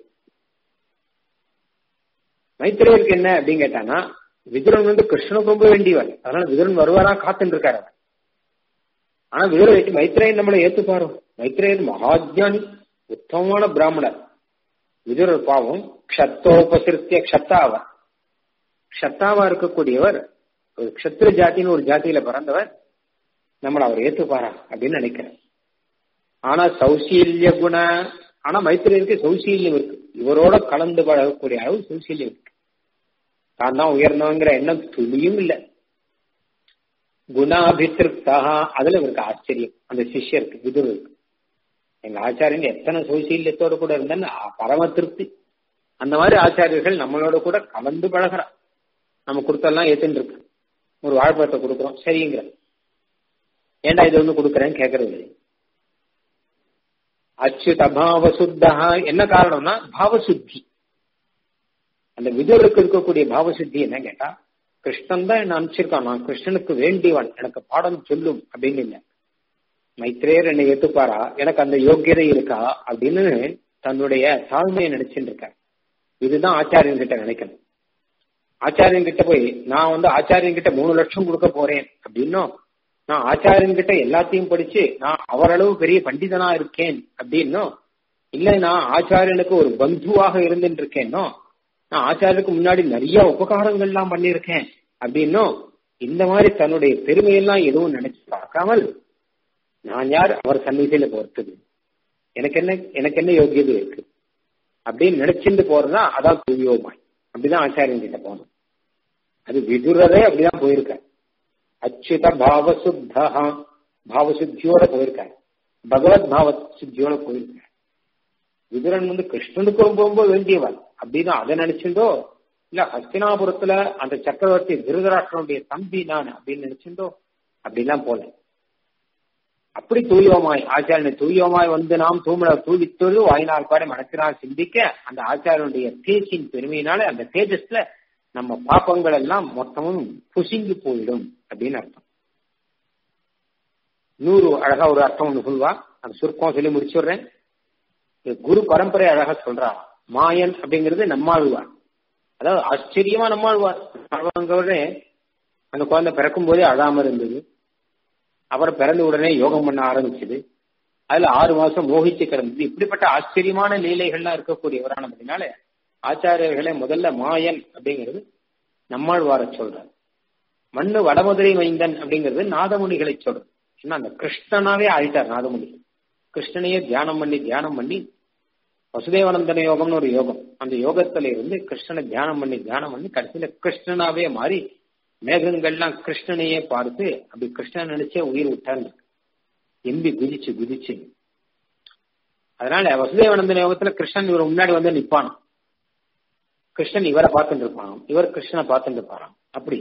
மைத்ரேயருக்கு என்ன அப்படின்னு கேட்டானா விதுரன் வந்து கிருஷ்ணனுக்கு ரொம்ப வேண்டியவர் அதனால விதுரன் வருவாரா காத்துட்டு இருக்காரு ஆனா விதுரன் வச்சு மைத்ரேயன் நம்மளை ஏத்துப்பாரோ மைத்ரேயன் மகாஜானி உத்தமமான பிராமணர் விதுரர் பாவம் க்ஷத்தோபசிருத்திய க்ஷத்தாவா க்ஷத்தாவா இருக்கக்கூடியவர் ஒரு க்ஷத்ரு ஜாத்தின்னு ஒரு ஜாத்தியில பிறந்தவர் நம்மளை அவர் ஏத்துப்பாரா அப்படின்னு நினைக்கிறேன் ஆனா சௌசீல்ய குண ஆனா மைத்திரியருக்கு சௌசீல்யம் இருக்கு இவரோட கலந்து பழகக்கூடிய அளவு சௌசீல்யம் இருக்கு தான் தான் உயர்ந்தவங்கிற எண்ணம் துளியும் இல்லை குணாபிதிருப்தா அதுல இவருக்கு ஆச்சரியம் அந்த சிஷ்யருக்கு விதுருக்கு எங்க ஆச்சாரியன் எத்தனை சௌசீல்யத்தோட கூட இருந்தேன்னு பரம திருப்தி அந்த மாதிரி ஆச்சாரியர்கள் நம்மளோட கூட கலந்து பழகிறா நம்ம கொடுத்தெல்லாம் ஏத்துன்னு இருக்கு ஒரு வாழ்ப்பழத்தை கொடுக்குறோம் சரிங்கிற ஏன்டா இது வந்து கொடுக்குறேன்னு கேட்கறது இல்லை அச்சுத பாவ சுத்தா என்ன காரணம்னா பாவசுத்தி அந்த விதுருக்கு இருக்கக்கூடிய பாவசுத்தி என்ன கேட்டா கிருஷ்ணன் தான் என்ன அனுப்பிச்சிருக்கான் நான் கிருஷ்ணனுக்கு வேண்டியவன் எனக்கு பாடம் சொல்லும் அப்படின்னு இல்லை மைத்ரேயர் என்னை ஏத்துப்பாரா எனக்கு அந்த யோக்கியதை இருக்கா அப்படின்னு தன்னுடைய தாழ்மையை நினைச்சுட்டு இருக்கார் இதுதான் ஆச்சாரியன் கிட்ட நினைக்கணும் ஆச்சாரியன் கிட்ட போய் நான் வந்து ஆச்சாரியன் கிட்ட மூணு லட்சம் கொடுக்க போறேன் அப்படின்னும் நான் ஆச்சாரியன் கிட்ட எல்லாத்தையும் படிச்சு நான் அவரளவு பெரிய பண்டிதனா இருக்கேன் அப்படின்னும் இல்ல நான் ஆச்சாரியனுக்கு ஒரு பந்துவாக இருந்துட்டு இருக்கேனோ நான் ஆச்சாரியனுக்கு முன்னாடி நிறைய உபகாரங்கள் எல்லாம் பண்ணியிருக்கேன் அப்படின்னும் இந்த மாதிரி தன்னுடைய பெருமையெல்லாம் எதுவும் நினைச்சு பார்க்காமல் நான் யார் அவர் சந்நிதியில போறது எனக்கு என்ன எனக்கு என்ன யோகியது இருக்கு அப்படின்னு நினைச்சுட்டு போறதா அதான் துரியோமாய் அப்படிதான் ஆச்சாரியன் கிட்ட போகணும் அது விதுரரே அப்படிதான் போயிருக்க அச்சுத பாவசுத்தா பாவசுத்தியோட போயிருக்காரு பகவத் பாவ சுத்தியோட போயிருக்காரு விதுரன் வந்து கிருஷ்ணனுக்கு ரொம்ப ரொம்ப வேண்டியவன் அப்படின்னு அதை நினைச்சிருந்தோ இல்ல ஹஸ்தினாபுரத்துல அந்த சக்கரவர்த்தி திருதராஷ்டனுடைய தம்பி நான் அப்படின்னு நினைச்சிருந்தோ அப்படிலாம் போல அப்படி தூயோமாய் ஆச்சாரியனை தூயோமாய் வந்து நாம் தூமல தூவித்தொழு வாய்நாள் பாடு மனத்தினால் சிந்திக்க அந்த ஆச்சாரியனுடைய தேசின் பெருமையினால அந்த தேஜஸ்ல நம்ம பாப்பங்கள் எல்லாம் மொத்தமும் புசிங்கி போயிடும் அப்படின்னு அர்த்தம் நூறு அழகா ஒரு அர்த்தம் ஒன்று சொல்வா அந்த சுருக்கம் சொல்லி முடிச்சுடுறேன் குரு பரம்பரை அழகா சொல்றா மாயன் அப்படிங்கிறது நம்மாழ்வார் அதாவது ஆச்சரியமா நம்மாழ்வார் அவங்களே அந்த குழந்தை பிறக்கும் போதே அழாம இருந்தது அப்புறம் பிறந்த உடனே யோகம் பண்ண ஆரம்பிச்சது அதுல ஆறு மாசம் மோகிச்சு கிடந்தது இப்படிப்பட்ட ஆச்சரியமான லீலைகள்லாம் இருக்கக்கூடியவரானதுனால ஆச்சாரியர்களே முதல்ல மாயன் அப்படிங்கிறது நம்மாழ்வார சொல்றார் மண்ணு வடமதுரை மைந்தன் அப்படிங்கிறது நாதமுனிகளை சொல்றது ஏன்னா அந்த கிருஷ்ணனாவே ஆயிட்டார் நாதமுனி கிருஷ்ணனையே தியானம் பண்ணி தியானம் பண்ணி வசுதேவனந்தன யோகம்னு ஒரு யோகம் அந்த யோகத்துல இருந்து கிருஷ்ணனை தியானம் பண்ணி தியானம் பண்ணி கடைசியில கிருஷ்ணனாவே மாறி மேகங்கள்லாம் கிருஷ்ணனையே பார்த்து அப்படி கிருஷ்ணன் நினைச்சே உயிர் விட்டாங்க எம்பி குதிச்சு குதிச்சு அதனால வசுதேவனந்த யோகத்துல கிருஷ்ணன் இவர் முன்னாடி வந்து நிப்பான் கிருஷ்ணன் இவரை பார்த்துட்டு இருப்பான் இவர் கிருஷ்ணனை பார்த்துட்டு இருப்பாராம் அப்படி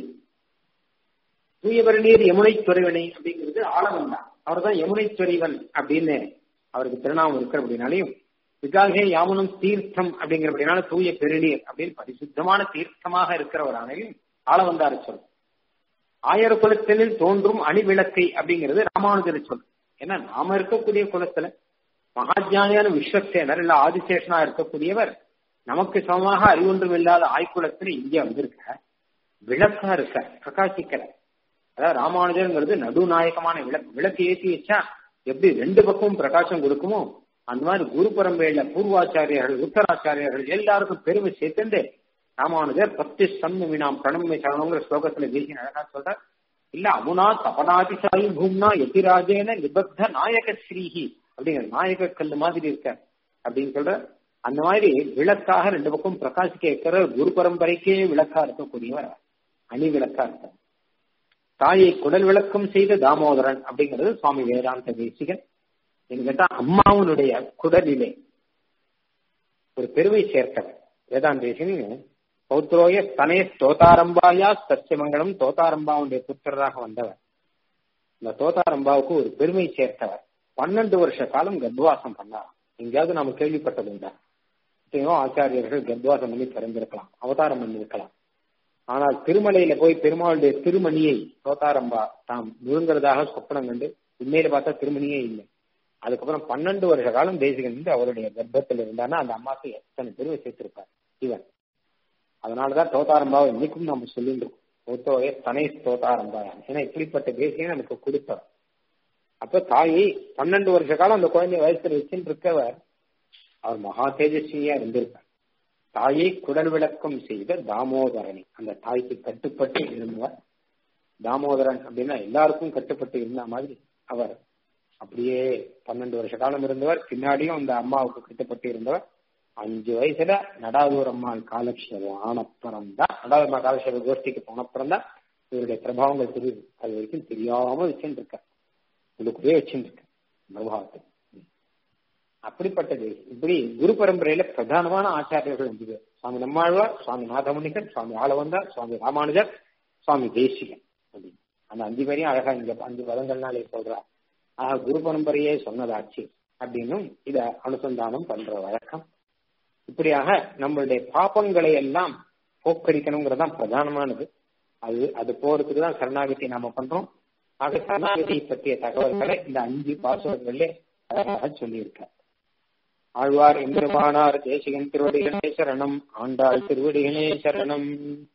தூயவரநீர் யமுனை துறைவனை அப்படிங்கிறது ஆளவன் தான் அவர் தான் யமுனை துறைவன் அப்படின்னு அவருக்கு திருநாமம் இருக்கிற அப்படின்னாலையும் விகாகே யாமுனம் தீர்த்தம் அப்படிங்கிறபடினால தூய பெருநீர் அப்படின்னு பரிசுத்தமான தீர்த்தமாக இருக்கிறவரானையும் ஆளவந்தார சொல் ஆயர் குலத்தினில் தோன்றும் அணிவிளக்கை அப்படிங்கிறது ராமானுஜர் சொல் ஏன்னா நாம இருக்கக்கூடிய குலத்துல மகாஜானியான விஸ்வசேனர் இல்ல ஆதிசேஷனா இருக்கக்கூடியவர் நமக்கு சமமாக அறிவொன்றும் இல்லாத ஆய்குலத்துல இங்கே வந்திருக்க விளக்கா இருக்க பிரகாசிக்கிற அதாவது ராமானுஜருங்கிறது நடுநாயகமான விளக்கு விளக்கு ஏற்றி வச்சா எப்படி ரெண்டு பக்கமும் பிரகாசம் கொடுக்குமோ அந்த மாதிரி குரு பரம்பரையில பூர்வாச்சாரியர்கள் உத்தராச்சாரியர்கள் எல்லாருக்கும் பெருமை சேர்த்து ராமானுஜர் பத்து சம்மினாம் பிரணமே சரணங்கிற ஸ்லோகத்துல தேசிய அழகா சொல்ற இல்ல அமுனா தபனாதிசாயி பூம்னா எதிராஜேன நிபத்த நாயக ஸ்ரீஹி அப்படிங்கிற நாயக கல் மாதிரி இருக்க அப்படின்னு சொல்ற அந்த மாதிரி விளக்காக ரெண்டு பக்கம் பிரகாசிக்க இருக்கிற குரு பரம்பரைக்கே விளக்கா இருக்கக்கூடியவர் அணி விளக்கா இருக்கார் தாயை குடல் விளக்கம் செய்த தாமோதரன் அப்படிங்கிறது சுவாமி வேதாந்த தேசிகன் என்று கேட்டா அம்மாவனுடைய குடலிலே ஒரு பெருமை சேர்த்தவர் வேதாந்த தேசிகன் பௌத்ரோய தனே தோதாரம்பாயா சத்தியமங்கலம் தோதாரம்பாவுடைய புத்திரராக வந்தவர் இந்த தோதாரம்பாவுக்கு ஒரு பெருமை சேர்த்தவர் பன்னெண்டு வருஷ காலம் கர்ப்பவாசம் பண்ணார் எங்கேயாவது நாம கேள்விப்பட்டது உண்டா எத்தனையோ ஆச்சாரியர்கள் கர்ப்பவாசம் பண்ணி பிறந்திருக்கலாம் அவதாரம் பண்ணிருக்கலாம் ஆனால் திருமலையில போய் பெருமாளுடைய திருமணியை தோத்தாரம்பா தாம் விழுங்குறதாக சொப்பனம் கண்டு உண்மையில பார்த்தா திருமணியே இல்லை அதுக்கப்புறம் பன்னெண்டு வருஷ காலம் தேசிகன் வந்து அவருடைய கர்ப்பத்தில் இருந்தானா அந்த அம்மாக்கு எத்தனை பெருமை சேர்த்திருப்பார் இவன் அதனாலதான் தோத்தாரம்பாவை இன்னைக்கும் நம்ம சொல்லிட்டு ஒத்தோய தனை தோத்தாரம்பாயா ஏன்னா இப்படிப்பட்ட தேசியம் நமக்கு கொடுத்தவர் அப்ப தாயை பன்னெண்டு வருஷ காலம் அந்த குழந்தைய வயசுல வச்சுட்டு இருக்கவர் அவர் மகா தேஜஸ்வியா இருந்திருப்பார் தாயை குடல் விளக்கம் செய்த தாமோதரனை அந்த தாய்க்கு கட்டுப்பட்டு இருந்தவர் தாமோதரன் அப்படின்னா எல்லாருக்கும் கட்டுப்பட்டு இருந்த மாதிரி அவர் அப்படியே பன்னெண்டு வருஷ காலம் இருந்தவர் பின்னாடியும் அந்த அம்மாவுக்கு கட்டுப்பட்டு இருந்தவர் அஞ்சு வயசுல நடாதூர் அம்மாள் காலக்ஷேபம் ஆனப்புறம் தான் நடாதூர் அம்மா காலக்ஷேப கோஷ்டிக்கு போனப்புறம் தான் இவருடைய பிரபாவங்கள் தெரியுது அது வரைக்கும் தெரியாம வச்சுட்டு இருக்க உள்ளுக்குள்ளே வச்சுட்டு இருக்க பிரபாவத்தை அப்படிப்பட்டது இப்படி குரு பரம்பரையில பிரதானமான ஆச்சாரியர்கள் அஞ்சு பேர் சுவாமி நம்மாழ்வார் சுவாமி நாதமுனிகன் சுவாமி ஆளவந்தார் சுவாமி ராமானுஜர் சுவாமி தேசிகன் அப்படின்னு அந்த அஞ்சு பேரையும் அழகா இங்க அஞ்சு பதங்கள்னாலே சொல்றார் ஆக குரு பரம்பரையே சொன்னதாச்சு அப்படின்னும் இத அனுசந்தானம் பண்ற வழக்கம் இப்படியாக நம்மளுடைய பாப்பங்களை எல்லாம் போக்கடிக்கணுங்கிறதான் பிரதானமானது அது அது போறதுக்கு தான் சரணாகதி நாம பண்றோம் ஆக சரணாகதி பற்றிய தகவல்களை இந்த அஞ்சு பாசுரங்களே அழகாக சொல்லியிருக்க ஆழ்வார் எம்பெருமானார் தேசிகன் திருவடிகளே சரணம் ஆண்டாள் திருவடிகளே சரணம்